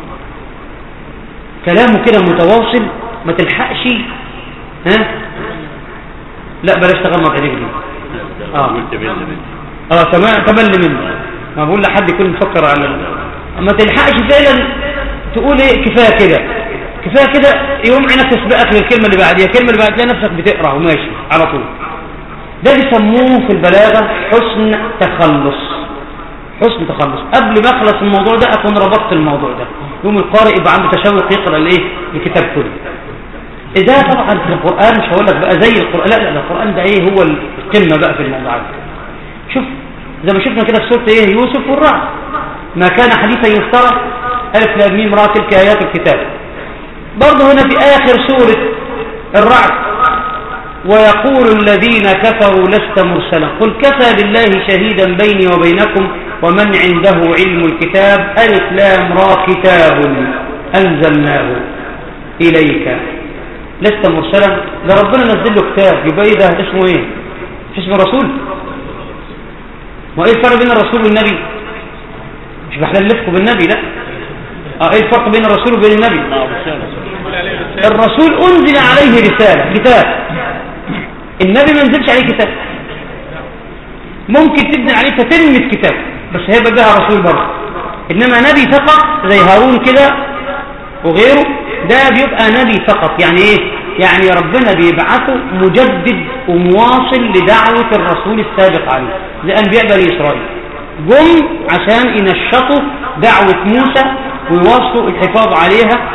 Speaker 2: كلامه كده متواصل ما تلحقش ها لا بلاش تغمض عينيك دي اه اه تمام تمل منه ما بقول لحد يكون مفكر على ما تلحقش فعلا تقول ايه كفايه كده كفايه كده يوم عينك تسبقك للكلمه اللي بعديها الكلمه اللي بعديها نفسك بتقرا وماشي على طول ده بيسموه في البلاغه حسن تخلص حسن تخلص قبل ما اخلص الموضوع ده اكون ربطت الموضوع ده يوم القارئ يبقى عنده تشوق يقرا الايه الكتاب كله ده طبعا في القران مش هقول لك بقى زي القران لا لا القران ده ايه هو القمه بقى في الموضوع ده شوف زي ما شفنا كده في سوره ايه يوسف والرعد ما كان حديثا يفترى ألف لام ميم را تلك آيات الكتاب برضه هنا في آخر سورة الرعد ويقول الذين كفروا لست مرسلا قل كفى بالله شهيدا بيني وبينكم ومن عنده علم الكتاب ألف لام را كتاب أنزلناه إليك لست مرسلا ده ربنا نزل له كتاب يبقى إيه ده اسمه إيه اسمه رسول ما إيه الفرق بين الرسول والنبي مش بحللفكم بالنبي لا اه ايه الفرق بين الرسول وبين النبي الرسول انزل عليه رسالة كتاب النبي ما نزلش عليه كتاب ممكن تبني عليه فتنمة كتاب بس هيبقى بها رسول برضه انما نبي فقط زي هارون كده وغيره ده بيبقى نبي فقط يعني ايه يعني ربنا بيبعثه مجدد ومواصل لدعوة الرسول السابق عليه زي انبياء بني اسرائيل جم عشان ينشطوا دعوة موسى ويواصلوا الحفاظ عليها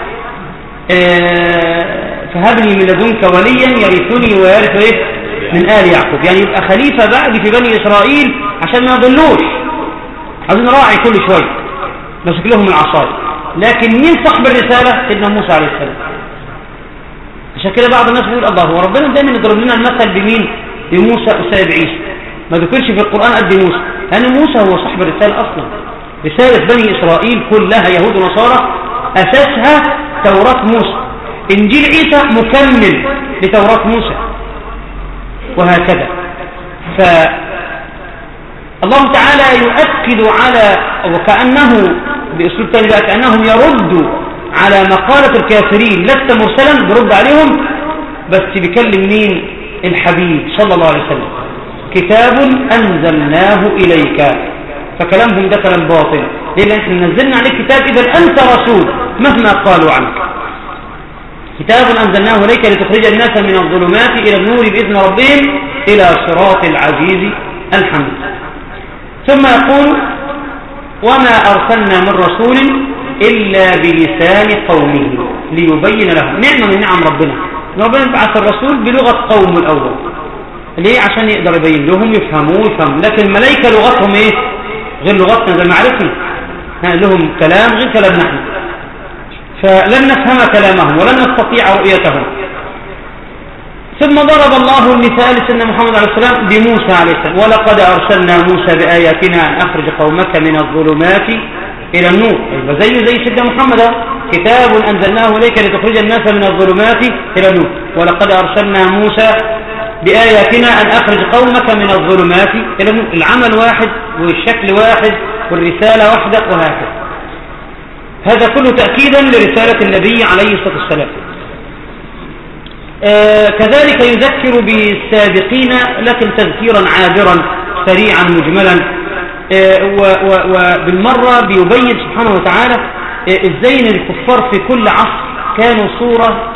Speaker 2: آه، فهبني من لدنك وليا يرثني ويرث ايه من آل يعقوب يعني يبقى خليفة بعد في بني إسرائيل عشان ما يضلوش عايزين راعي كل شوية مسك لهم العصاية لكن مين صاحب الرسالة سيدنا موسى عليه السلام عشان كده بعض الناس بيقول الله هو ربنا دايما يضرب لنا المثل بمين بموسى وسيد عيسى ما ذكرش في القرآن قد موسى لأن موسى هو صاحب الرسالة أصلا رسالة بني إسرائيل كلها يهود ونصارى أساسها توراة موسى إنجيل عيسى مكمل لتوراة موسى وهكذا فالله تعالى يؤكد على وكأنه بأسلوب تاني بقى كأنه يرد على مقالة الكافرين لست مرسلا برد عليهم بس بيكلم مين الحبيب صلى الله عليه وسلم كتاب أنزلناه إليك فكلامهم ده كلام باطل ليه لأن احنا نزلنا عليك كتاب إذا أنت رسول مهما قالوا عنك كتاب أنزلناه إليك لتخرج الناس من الظلمات إلى النور بإذن ربهم إلى صراط العزيز الحمد ثم يقول وما أرسلنا من رسول إلا بلسان قومه ليبين لهم نعمة من نعم ربنا ربنا يبعث الرسول بلغة قوم الأول ليه عشان يقدر يبين لهم يفهموا يفهموا لكن الملائكة لغتهم ايه غير لغتنا زي ما عرفنا لهم كلام غير كلام نحن فلن نفهم كلامهم ولن نستطيع رؤيتهم ثم ضرب الله المثال سيدنا محمد عليه السلام بموسى عليه السلام ولقد أرسلنا موسى بآياتنا أن أخرج قومك من الظلمات إلى النور فزي زي سيدنا محمد كتاب أنزلناه إليك لتخرج الناس من الظلمات إلى النور ولقد أرسلنا موسى بآياتنا أن أخرج قومك من الظلمات إلى النور العمل واحد والشكل واحد والرسالة واحدة وهكذا هذا كله تأكيدا لرسالة النبي عليه الصلاة والسلام آه كذلك يذكر بالسابقين لكن تذكيرا عابرا سريعا مجملا آه وبالمرة بيبين سبحانه وتعالى آه ازاي ان الكفار في كل عصر كانوا صورة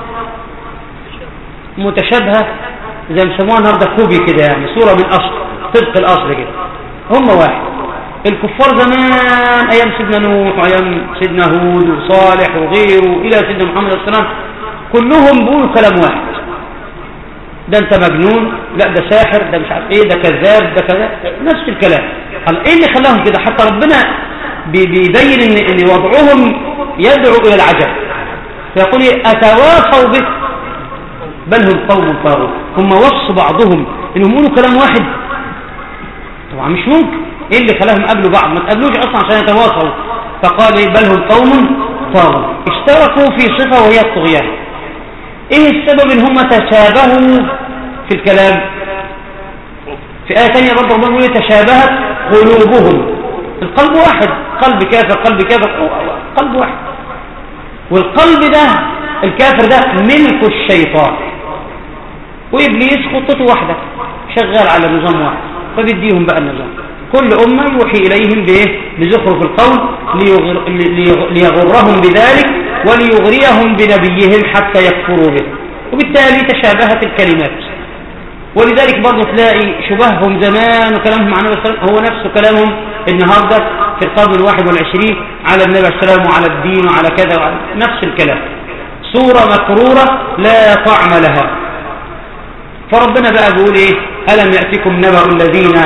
Speaker 2: متشابهة زي ما يسموها النهارده كوبي كده يعني صورة من أصل طبق الأصل كده هم واحد الكفار زمان أيام سيدنا نوح وأيام سيدنا هود وصالح وغيره إلى سيدنا محمد صلى الله عليه وسلم كلهم بيقولوا كلام واحد ده انت مجنون لا ده ساحر ده مش عارف ايه ده كذاب ده كذا نفس الكلام قال ايه اللي خلاهم كده حتى ربنا بيبين ان ان وضعهم يدعو الى العجب فيقول اتواصوا به بل هم قوم طاغوت هم وصوا بعضهم انهم يقولوا كلام واحد طبعا مش ممكن ايه اللي خلاهم قابلوا بعض ما تقابلوش اصلا عشان يتواصلوا فقال إيه بل هم قوم طاغوت اشتركوا في صفه وهي الطغيان ايه السبب ان هم تشابهوا في الكلام في آية ثانية برضه الله يقول تشابهت قلوبهم القلب واحد قلب كافر قلب كافر قلب واحد والقلب ده الكافر ده ملك الشيطان وإبليس خطته واحدة شغال على نظام واحد فبيديهم بقى النظام كل أمة يوحي إليهم بإيه بزخرف القول ليغر... ليغرهم بذلك وليغريهم بنبيهم حتى يكفروا به وبالتالي تشابهت الكلمات ولذلك برضه تلاقي شبههم زمان وكلامهم عن النبي هو نفس كلامهم النهاردة في القرن الواحد والعشرين على النبي عليه السلام وعلى الدين وعلى كذا وعلى نفس الكلام صورة مكرورة لا طعم لها فربنا بقى بيقول ايه ألم يأتكم نبأ الذين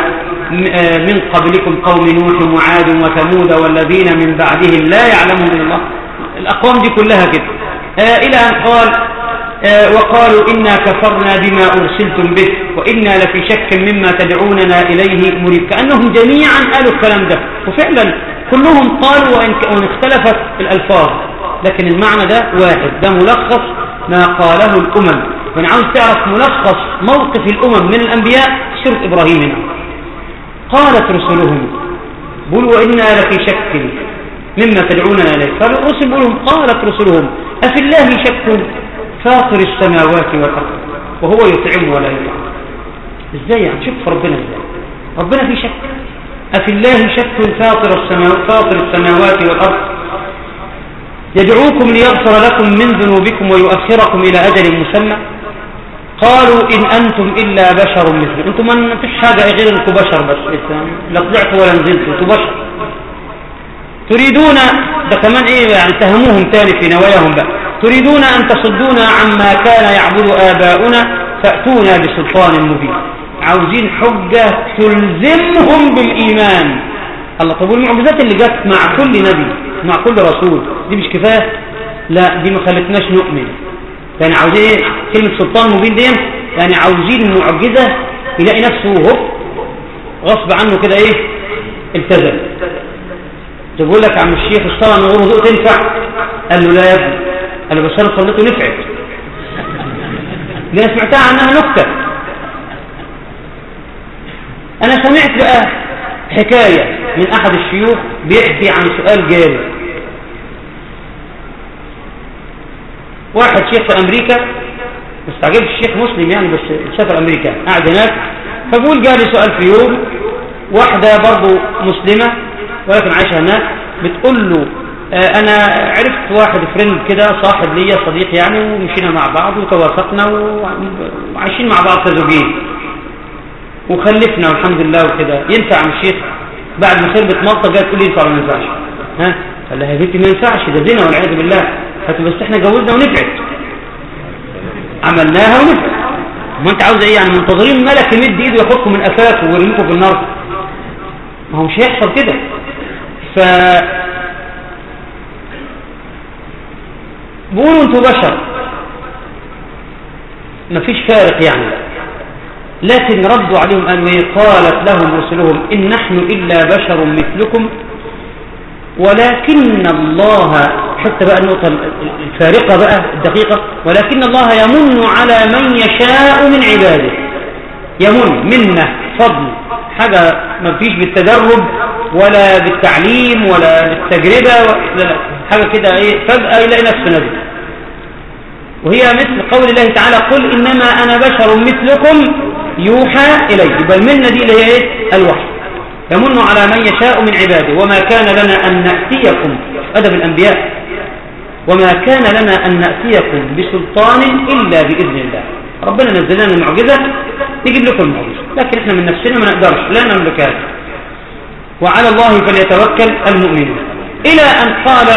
Speaker 2: آه، من قبلكم قوم نوح وعاد وثمود والذين من بعدهم لا يعلمهم إلا الله الأقوام دي كلها كده آه، إلى أن قال آه، وقالوا إنا كفرنا بما أرسلتم به وإنا لفي شك مما تدعوننا إليه مريب كأنهم جميعا قالوا الكلام ده وفعلا كلهم قالوا وإن اختلفت الألفاظ لكن المعنى ده واحد ده ملخص ما قاله الأمم وإن عاوز تعرف ملخص موقف الأمم من الأنبياء سورة إبراهيم هنا قالت رسلهم بلوا وإنا لفي شك مما تدعوننا إليه فالرسل بلهم قالت رسلهم أفي الله شك فاطر السماوات والأرض وهو يطعم ولا يطعم ازاي يعني شوف ربنا ازاي ربنا في شك أفي الله شك فاطر السماوات, فاطر السماوات والأرض يدعوكم ليغفر لكم من ذنوبكم ويؤخركم إلى أجل مسمى قالوا إن أنتم إلا بشر مثل أنتم ما فيش حاجة غير أنكم بشر بس لا طلعت ولا نزلت أنتم بشر تريدون ده كمان إيه يعني تهموهم تاني في نواياهم بقى تريدون أن تصدونا عما كان يعبد آباؤنا فأتونا بسلطان مبين عاوزين حجة تلزمهم بالإيمان الله طب والمعجزات اللي جت مع كل نبي مع كل رسول دي مش كفاية لا دي ما خلتناش نؤمن يعني عاوزين ايه كلمة سلطان مبين دي يعني عاوزين معجزة يلاقي نفسه هو غصب عنه كده ايه التزم تقول لك عم الشيخ الصلاة من غير وضوء تنفع قال له لا يا ابني انا بس انا صليته نفعت لان سمعتها عنها نكتة انا سمعت بقى حكاية من احد الشيوخ بيحكي عن سؤال جاري واحد شيخ في امريكا مستعجب الشيخ مسلم يعني بس سافر امريكا قاعد هناك فبقول جالي سؤال في يوم واحدة برضه مسلمة ولكن عايشة هناك بتقول له آه انا عرفت واحد فريند كده صاحب ليا صديق يعني ومشينا مع بعض وتوافقنا وعايشين مع بعض كزوجين وخلفنا والحمد لله وكده ينفع عم الشيخ بعد ما خربت مالطا جايه تقول لي ينفع ولا ما ينفعش ها قال لها يا بنتي ما ينفعش ده زنا والعياذ بالله قالت بس احنا جوزنا ونفعت عملناها ونفعت ما انت عاوز ايه يعني منتظرين ملك يمد ايده ياخدكم من قفاكم ويرميكم في النار ما هو مش هيحصل كده ف بيقولوا انتوا بشر مفيش فارق يعني لكن ردوا عليهم قالوا ايه قالت لهم رسلهم ان نحن الا بشر مثلكم ولكن الله حتى بقى النقطة الفارقة بقى الدقيقة ولكن الله يمن على من يشاء من عباده يمن منه فضل حاجة ما فيش بالتدرب ولا بالتعليم ولا بالتجربة لا لا حاجة كده ايه فجأة يلاقي نفسه نبي وهي مثل قول الله تعالى قل إنما أنا بشر مثلكم يوحى إلي يبقى المنة دي اللي هي ايه الوحي يمن على من يشاء من عباده وما كان لنا أن نأتيكم أدب الأنبياء وما كان لنا أن نأتيكم بسلطان إلا بإذن الله ربنا نزل لنا المعجزة يجيب لكم المعجزة لكن احنا من نفسنا ما نقدرش لا نملكها وعلى الله فليتوكل المؤمنون إلى أن قال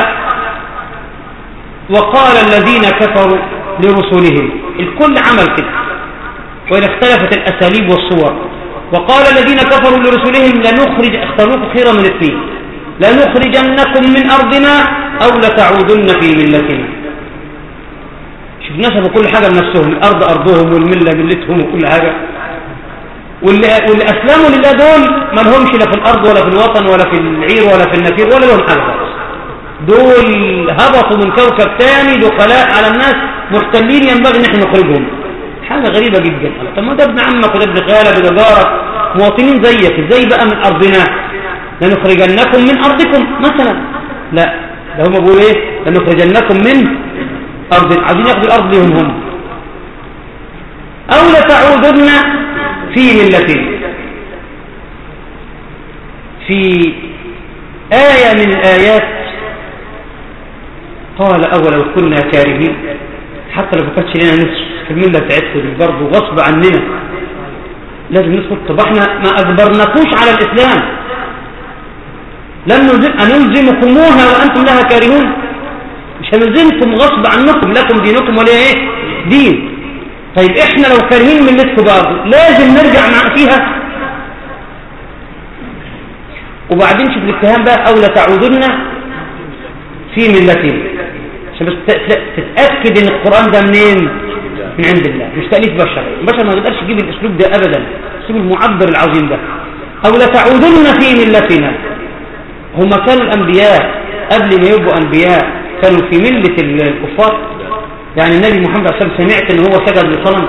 Speaker 2: وقال الذين كفروا لرسلهم الكل عمل كده وإذا اختلفت الأساليب والصور وقال الذين كفروا لرسلهم لنخرج اختاروك خيرا من اثنين لنخرجنكم من أرضنا أو لتعودن في ملتنا شوف نسبوا كل حاجة لنفسهم الأرض أرضهم والملة ملتهم وكل حاجة واللي, واللي أسلموا لله دول ما لهمش لا في الأرض ولا في الوطن ولا في العير ولا في النفير ولا لهم حاجة دول هبطوا من كوكب ثاني دخلاء على الناس محتلين ينبغي ان احنا نخرجهم حاجة غريبة جدا طب ما ده ابن عمك وده ابن خالك وده جارك مواطنين زيك ازاي بقى من أرضنا لنخرجنكم من أرضكم مثلا لا ده هم بيقولوا ايه لنخرجنكم من أرض عايزين ياخدوا الأرض ليهم هم أو لتعودن في ملتين في آية من الآيات قال أولا كنا كارهين حتى لو كانتش لنا نصف في الملة بتاعتكم دي برضه غصب عننا لازم نسكت طب احنا ما أجبرناكوش على الإسلام لم أنلزمكموها وأنتم لها كارهون مش هنلزمكم غصب عنكم لكم دينكم ولا ايه دين طيب احنا لو كارهين ملتكم برضه لازم نرجع مع فيها وبعدين شوف الاتهام بقى أو لتعودن في ملتهم عشان بس تتأكد ان القرآن ده منين من عند الله مش تأليف بشر البشر ما يقدرش يجيب الاسلوب ده ابدا الاسلوب المعبر العظيم ده او لتعودن في ملتنا هم كانوا الانبياء قبل ما يبقوا انبياء كانوا في ملة الكفار يعني النبي محمد صلى الله عليه وسلم سمعت ان هو سجد لصنم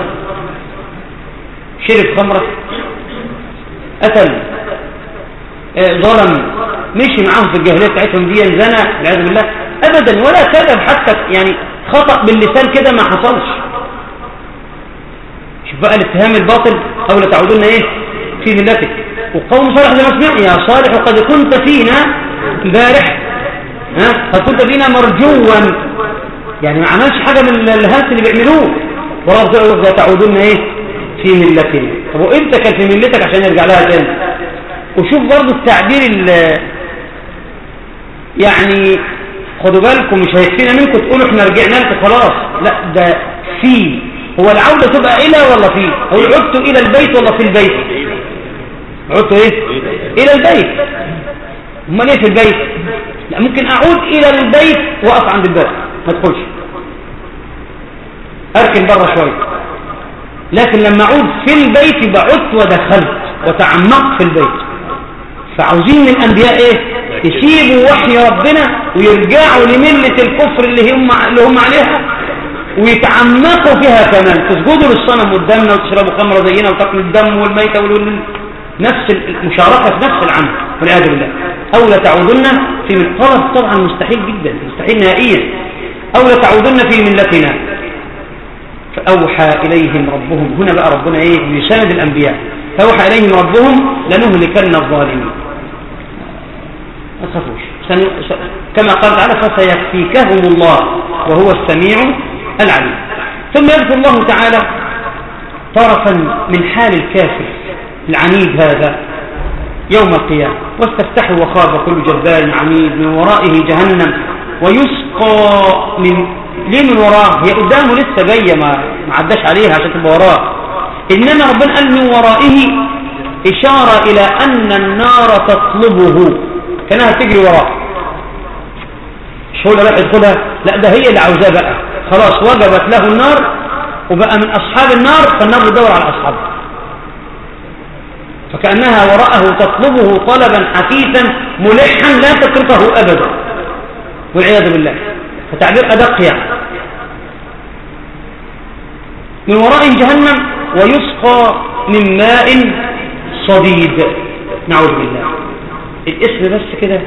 Speaker 2: شرب خمرة قتل آه، ظلم مشي معاهم في الجاهلية بتاعتهم دي زنا والعياذ بالله ابدا ولا كذب حتى يعني خطأ باللسان كده ما حصلش شوف بقى الاتهام الباطل او لا تعودون ايه في ملتك وقوم صالح زي ما سمعنا يا صالح قد كنت فينا البارح ها قد كنت فينا مرجوا يعني ما عملش حاجة من الهلس اللي بيعملوه ورغم تعودون ايه في ملتنا طب وانت كان في ملتك عشان يرجع لها تاني وشوف برضو التعبير يعني خدوا بالكم مش هيكفينا منكم تقولوا احنا رجعنا لكم خلاص لا ده في هو العودة تبقى الى ولا في هو عدتوا الى البيت ولا في البيت عدتوا ايه الى البيت امال ايه في البيت لا ممكن اعود الى البيت واقف عند الباب ما ادخلش اركن بره شويه لكن لما اعود في البيت يبقى عدت ودخلت وتعمقت في البيت فعاوزين من الانبياء ايه يسيبوا وحي ربنا ويرجعوا لملة الكفر اللي هم اللي هم عليها ويتعمقوا فيها كمان تسجدوا للصنم قدامنا وتشربوا خمر زينا وتاكلوا الدم والميتة وال نفس المشاركة في نفس العمل والعياذ بالله أو لتعودن في الطلب طبعا مستحيل جدا مستحيل نهائيا أو لتعودن في ملتنا فأوحى إليهم ربهم هنا بقى ربنا إيه بيساند الأنبياء فأوحى إليهم ربهم لنهلكن الظالمين ما تخافوش كما قال تعالى فسيكفيكهم الله وهو السميع العليم ثم يذكر الله تعالى طرفا من حال الكافر العنيد هذا يوم القيامة واستفتحوا وخاب كل جبار عنيد من ورائه جهنم ويسقى من ليه من وراه هي قدامه لسه جاية ما ما عداش عليها عشان تبقى وراه إنما ربنا قال من ورائه إشارة إلى أن النار تطلبه كانها تجري وراه مش هو اللي راح يدخلها لا ده هي اللي عاوزاه بقى خلاص وجبت له النار وبقى من أصحاب النار فالنار بتدور على أصحابه فكأنها وراءه تطلبه طلبا حثيثا ملحا لا تتركه أبدا والعياذ بالله فتعبير أدق يعني من وراء جهنم ويسقى من ماء صديد نعوذ بالله الاسم بس كده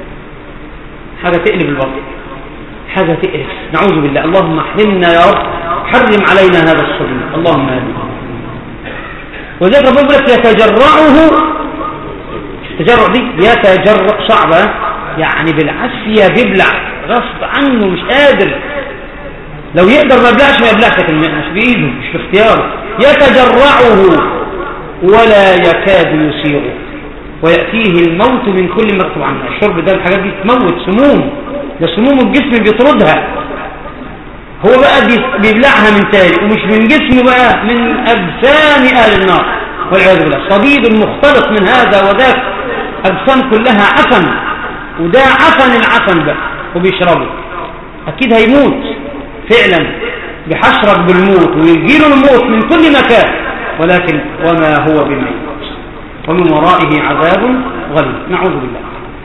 Speaker 2: حاجة تقلب الوقت حاجة تقلب نعوذ بالله اللهم احرمنا يا رب حرم علينا هذا الصديق اللهم آمين وذلك ربنا يقول لك يتجرعه التجرع دي يتجرع صعبة يعني بالعافية بيبلع غصب عنه مش قادر لو يقدر ما يبلعش ما يبلعش لكن مش بإيده مش في اختياره يتجرعه ولا يكاد يسيره ويأتيه الموت من كل مكتوب عنها الشرب ده الحاجات دي تموت سموم ده سموم الجسم بيطردها هو بقى بيبلعها من تاني ومش من جسمه بقى من أجسام أهل النار والعياذ بالله صديد مختلط من هذا وذاك أجسام كلها عفن وده عفن العفن بقى وبيشربه أكيد هيموت فعلا بحشرك بالموت ويجيله الموت من كل مكان ولكن وما هو بميت ومن ورائه عذاب غليظ نعوذ بالله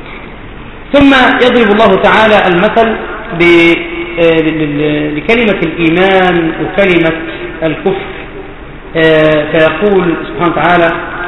Speaker 2: ثم يضرب الله تعالى المثل آه، لكلمة الإيمان وكلمة الكفر آه، فيقول سبحانه وتعالى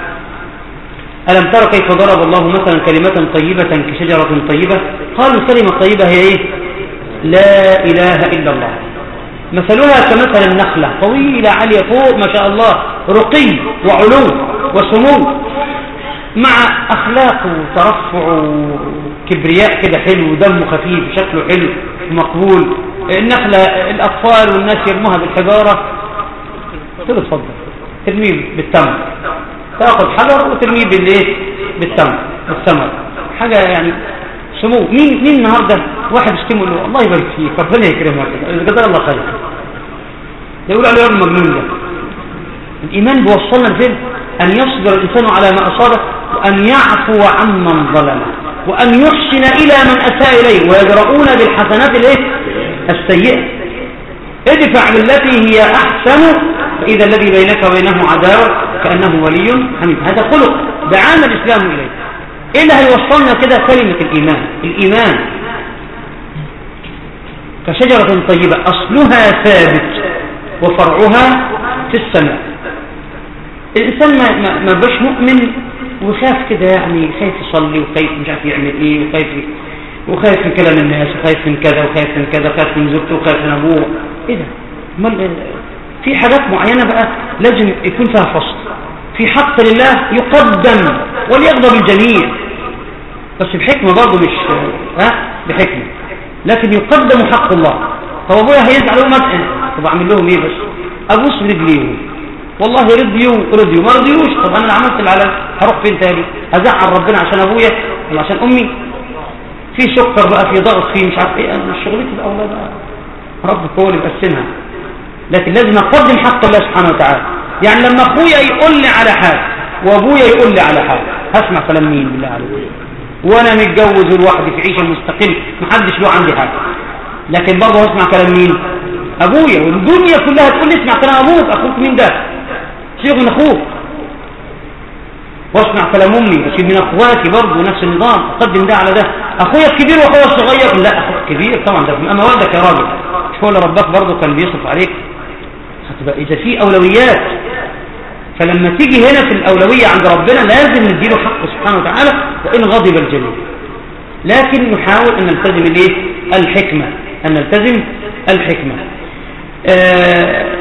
Speaker 2: ألم ترى كيف ضرب الله مثلا كلمة طيبة كشجرة طيبة قالوا الكلمة الطيبة هي إيه لا إله إلا الله مثلها كمثل النخلة طويلة عالية فوق ما شاء الله رقي وعلو وسمو مع أخلاق وترفع وكبرياء كده حلو ودمه خفيف شكله حلو ومقبول النخلة الأطفال والناس يرموها بالحجارة تقول تفضل ترميه بالتمر تاخذ حجر وترميه بالايه بالتمر بالثمر حاجة يعني سمو مين مين النهارده واحد يشتمه له الله يبارك فيك ربنا يكرمك قدر الله خير يقول عليه المجنون ده الايمان بيوصلنا لفين ان يصبر الانسان على ما اصابه وأن يعفو عمن ظلم وأن يحسن إلى من أساء إليه ويدرؤون بالحسنات الإيه؟ السيئة ادفع بالتي هي أحسن فإذا الذي بينك وبينه عداوة كأنه ولي حميد هذا خلق دعانا الإسلام إليه إيه اللي هيوصلنا كده كلمة الإيمان الإيمان كشجرة طيبة أصلها ثابت وفرعها في السماء الإنسان ما, ما, ما بش مؤمن وخاف كده يعني خايف يصلي وخايف مش عارف يعمل ايه وخايف وخايف من كلام الناس وخايف من كذا وخايف من كذا وخايف من زوجته وخايف من ابوه ايه ده امال في حاجات معينة بقى لازم يكون فيها فصل في حق لله يقدم وليغضب الجميع بس بحكمة برضه مش ها بحكمة لكن يقدم حق الله هو ابويا هيزعل هو مسأل طب اعمل لهم ايه بس ابوس برجليهم والله رضيوا رضيوا ما رضيوش طب انا اللي عملت اللي على هروح فين تاني هزعل ربنا عشان ابويا ولا عشان امي في سكر بقى في ضغط في مش عارف ايه انا شغلتي الاولاد رب هو اللي بقسمها لكن لازم اقدم حق الله سبحانه وتعالى يعني لما اخويا يقول لي على حاجه وابويا يقول لي على حاجه هسمع كلام مين بالله عليك وانا متجوز لوحدي في عيشه مستقل محدش له عندي حاجه لكن برضه هسمع كلام مين ابويا والدنيا كلها تقول لي اسمع كلام ابوك اخوك مين ده سيبك من اخوك واسمع كلام امي واسيب من اخواتي برضه نفس النظام اقدم ده على ده اخويا الكبير واخويا الصغير لا اخوك الكبير طبعا ده اما والدك يا راجل مش هو اللي ربك برضه كان بيصرف عليك هتبقى اذا في اولويات فلما تيجي هنا في الاولويه عند ربنا لازم نديله حقه سبحانه وتعالى وان غضب الجميع لكن نحاول ان نلتزم الايه الحكمه ان نلتزم الحكمه آه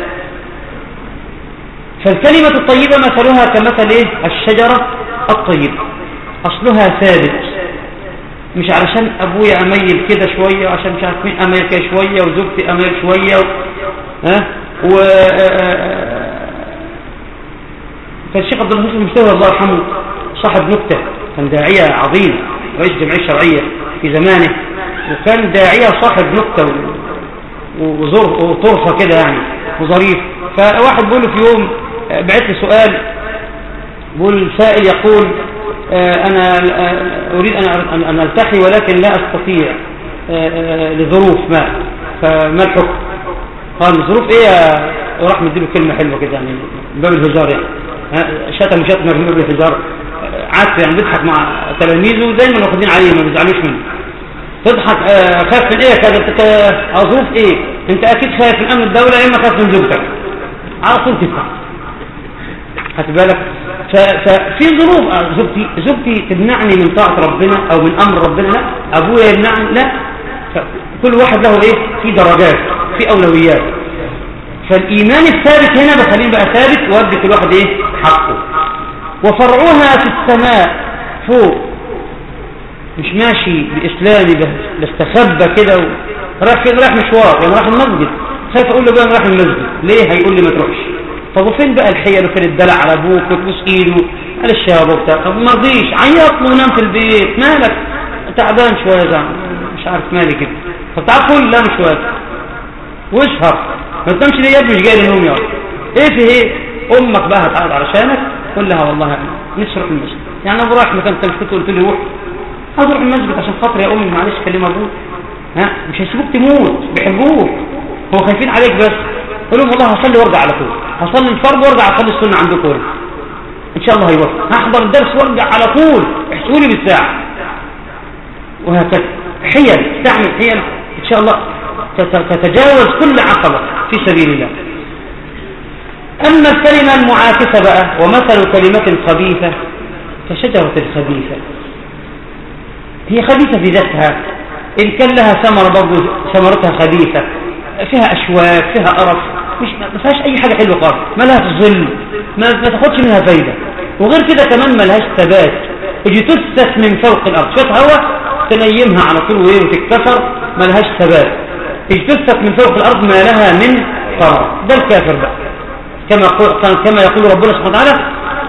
Speaker 2: فالكلمة الطيبة مثلها كمثل إيه؟ الشجرة الطيبة أصلها ثابت مش علشان أبويا أميل كده شوية وعشان مش عارف مين أميل كده شوية وزوجتي أميل شوية و... ها و فالشيخ عبد المحسن المستوى الله يرحمه صاحب نكتة كان داعية عظيم رئيس جمعية شرعية في زمانه وكان داعية صاحب نكتة وطرفة كده يعني وظريف فواحد بيقول له في يوم بعت لي سؤال بيقول السائل يقول أنا أريد أن أن ألتحي ولكن لا أستطيع لظروف ما فما الحكم قال ظروف إيه وراح مديله كلمة حلوة كده يعني من باب الهزار يعني شتم شتم من باب الهزار عاد يعني بيضحك مع تلاميذه دايما واخدين عليه ما بيزعلوش منه تضحك خايف من ايه كده ظروف ايه انت اكيد خايف من امن الدولة يا اما خايف من زوجتك على طول تدفع خدت بالك ففي ظروف زوجتي زوجتي تمنعني من طاعة ربنا او من امر ربنا لا ابويا يمنعني لا كل واحد له ايه في درجات في اولويات فالايمان الثابت هنا بخليه بقى ثابت وادي كل واحد ايه حقه وفرعها في السماء فوق مش ماشي باسلامي بستخبى كده و... رايح فين رايح مشوار يعني رايح المسجد خايف اقول له بقى انا رايح المسجد ليه هيقول لي ما تروحش طب وفين بقى الحيل وفين الدلع على ابوك وتبوس ايده على الشاب وبتاع طب ما رضيش عيط له ونام في البيت مالك تعبان شويه زعل مش عارف مالي كده طب تعال كل لا مش واقف واسهر ما تنامش ليه يا ابني مش جاي النوم يا ايه في ايه امك بقى هتقعد علشانك قول لها والله يعني نفسي اروح المسجد يعني ابو رايح مكان انت مش كنت قلت لي روح هتروح المسجد عشان خاطر يا امي معلش كلمه ابوك ها مش هيسيبوك تموت بيحبوك هو خايفين عليك بس قول لهم والله هصلي وارجع على طول هصلي الفرض وارجع اصلي السنه عندكم هنا ان شاء الله هيوفق هحضر الدرس وارجع على طول احسوا لي بالساعه وهكذا حيل تعمل حيل ان شاء الله تتجاوز كل عقبه في سبيل الله اما الكلمه المعاكسه بقى ومثل كلمه خبيثه كشجره خبيثه هي خبيثه في ذاتها ان كان لها ثمره برضه ثمرتها خبيثه فيها اشواك فيها قرف مش ما فيهاش اي حاجه حلوه خالص ما لها ظل ما, ما تاخدش منها فايده وغير كده كمان ما لهاش ثبات تجي تسس من فوق الارض شويه هواء تنيمها على طول وهي وتتكسر ما لهاش ثبات تجي تسس من فوق الارض ما لها من قرار ده الكافر بقى كما كما يقول ربنا سبحانه وتعالى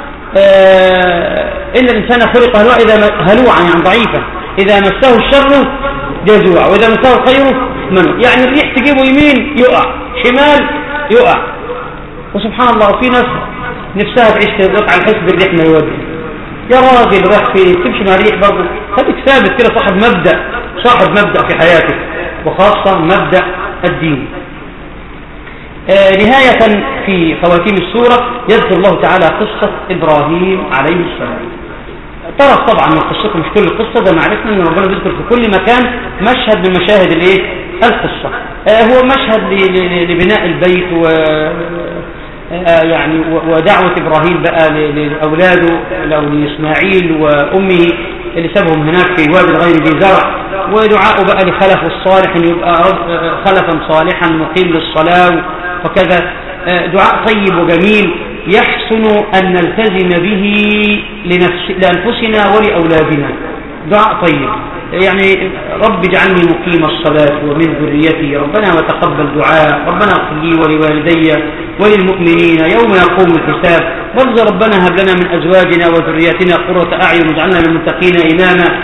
Speaker 2: آه ان الانسان خلق هلوعا اذا هلوعا يعني ضعيفا اذا مسه الشر جزوع واذا مسه الخير منه يعني الريح تجيبه يمين يقع شمال يقع وسبحان الله في ناس نفسها تعيش تضغط على الحس بالريح ما يودي يا راجل راح فين تمشي مع ريح برضه خليك ثابت كده صاحب مبدأ صاحب مبدأ في حياتك وخاصة مبدأ الدين آه نهاية في خواتيم السورة يذكر الله تعالى قصة إبراهيم عليه السلام طرف طبعا من قصته مش كل القصة ده معرفنا ان ربنا بيذكر في كل مكان مشهد من مشاهد الايه القصة آه هو مشهد لبناء البيت و آه يعني ودعوة إبراهيم بقى لأولاده لو لإسماعيل وأمه اللي سابهم هناك في واد غير ذي زرع ودعاءه بقى لخلف الصالح أن يبقى خلفا صالحا مقيم للصلاة وكذا دعاء طيب وجميل يحسن أن نلتزم به لنفس لأنفسنا ولأولادنا دعاء طيب يعني رب اجعلني مقيم الصلاة ومن ذريتي ربنا وتقبل دعاء ربنا اغفر لي ولوالدي وللمؤمنين يوم يقوم الحساب برضه ربنا هب لنا من أزواجنا وذرياتنا قرة أعين واجعلنا للمتقين إماما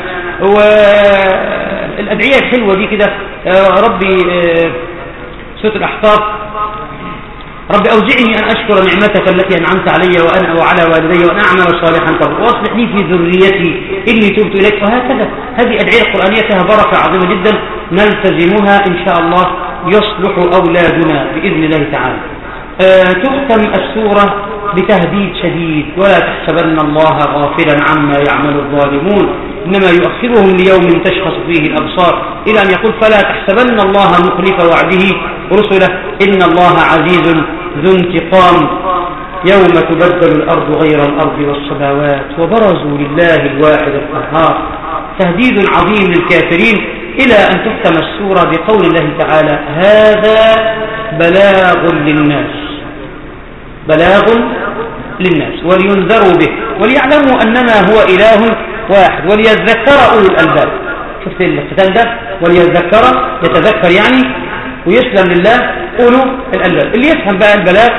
Speaker 2: والأدعية الحلوة دي كده ربي سورة الأحقاف رب أوزعني أن أشكر نعمتك التي أنعمت علي وأنا وعلى والدي وأن أعمل صالحا ترضى وأصلح لي في ذريتي إني تبت إليك وهكذا هذه أدعية قرآنية فيها بركة عظيمة جدا نلتزمها إن شاء الله يصلح أولادنا بإذن الله تعالى أه تختم السورة بتهديد شديد ولا تحسبن الله غافلا عما يعمل الظالمون إنما يؤخرهم ليوم تشخص فيه الأبصار إلى أن يقول فلا تحسبن الله مخلف وعده رسله إن الله عزيز ذو انتقام يوم تبدل الأرض غير الأرض والسماوات وبرزوا لله الواحد القهار تهديد عظيم للكافرين إلى أن تختم السورة بقول الله تعالى هذا بلاغ للناس بلاغ للناس ولينذروا به وليعلموا أنما هو إله واحد وليذكر أولو الألباب شفت الختان ده وليذكر يتذكر يعني ويسلم لله أولو الألباب اللي يفهم بقى البلاغ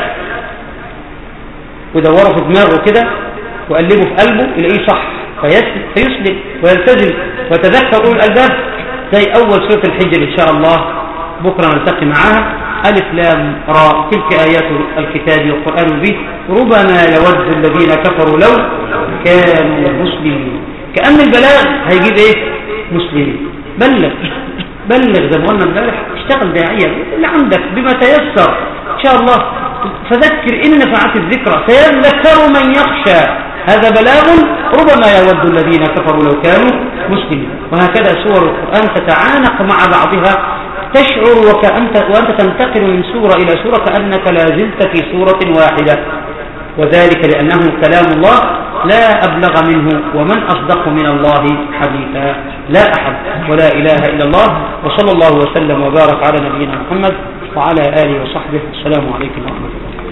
Speaker 2: ودوره في دماغه كده وقلبه في قلبه يلاقيه صح فيسلم ويلتزم ويتذكر أولو الألباب زي أول سورة الحجر إن شاء الله بكرة نلتقي معاها ألف لام راء تلك آيات الكتاب والقرآن به ربما يود الذين كفروا لو كانوا مسلمين كأن البلاغ هيجيب ايه مسلمين بلغ بلغ زي ما قلنا امبارح اشتغل داعية اللي عندك بما تيسر ان شاء الله فذكر ان نفعت الذكرى سيذكر من يخشى هذا بلاغ ربما يود الذين كفروا لو كانوا مسلمين وهكذا سور القرآن تتعانق مع بعضها تشعر وكأنت وأنت تنتقل من سورة إلى سورة كأنك لا زلت في سورة واحدة وذلك لأنه كلام الله لا أبلغ منه ومن أصدق من الله حديثا لا أحد ولا إله إلا الله وصلى الله وسلم وبارك على نبينا محمد وعلى آله وصحبه السلام عليكم ورحمة الله